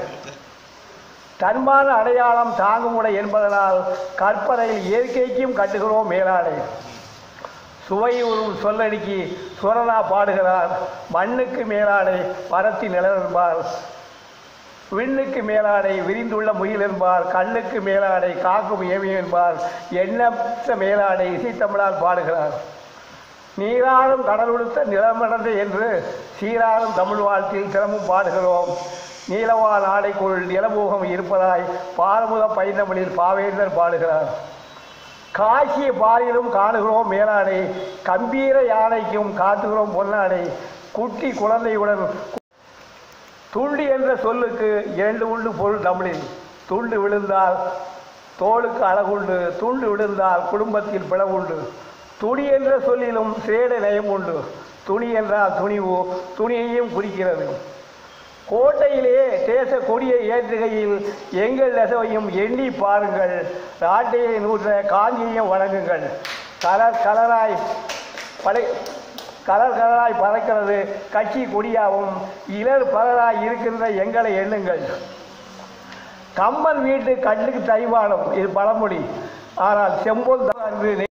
தன்மான அடையாளம் தாங்கும் உடை என்பதனால் கற்பனையில் இயற்கைக்கும் கட்டுகிறோம் மேலாடை சுவை உறும் சொல்லடிக்கு சுரனா பாடுகிறார் மண்ணுக்கு மேலாடை பரத்தி நிலவென்பார் விண்ணுக்கு மேலாடை விரிந்துள்ள முகில் என்பார் கண்ணுக்கு மேலாடை காக்கும் ஏமி என்பார் எண்ணற்ற மேலாடை இசைத்தமிழால் பாடுகிறார் நீராடும் கடலுடுத்த நிலமடந்த என்று சீராடும் தமிழ் வாழ்த்தில் தினமும் பாடுகிறோம் நீலவான் ஆடைக்குள் நிலமூகம் இருப்பதாய் பாரமுத பைந்தமிழில் பாவேந்தர் பாடுகிறார் காசிய பாலிலும் காணுகிறோம் மேலாடை கம்பீர யானைக்கும் காட்டுகிறோம் பொன்னாடை குட்டி குழந்தையுடன் துள்ளி என்ற சொல்லுக்கு இரண்டு உண்டு பொருள் தமிழில் துண்டு விழுந்தால் தோளுக்கு அழகுண்டு துண்டு விழுந்தால் குடும்பத்தில் பிளவுண்டு துணி என்ற சொல்லிலும் சேட நயம் உண்டு துணி என்றால் துணிவு துணியையும் குறிக்கிறது கோட்டையிலே தேச கொடியை ஏற்றுகையில் எங்கள் நெசவையும் எண்ணி பாருங்கள் நாட்டையை நூற்ற காஞ்சியையும் வணங்குங்கள் கலர் கலராய் படை கலர் கலராய் பறக்கிறது கட்சி கொடியாவும் இளர் பலராய் இருக்கின்ற எங்களை எண்ணுங்கள் கம்மன் வீட்டு கண்ணுக்கு தைவானம் இது பழமொழி ஆனால் செம்பொல் தான் அன்று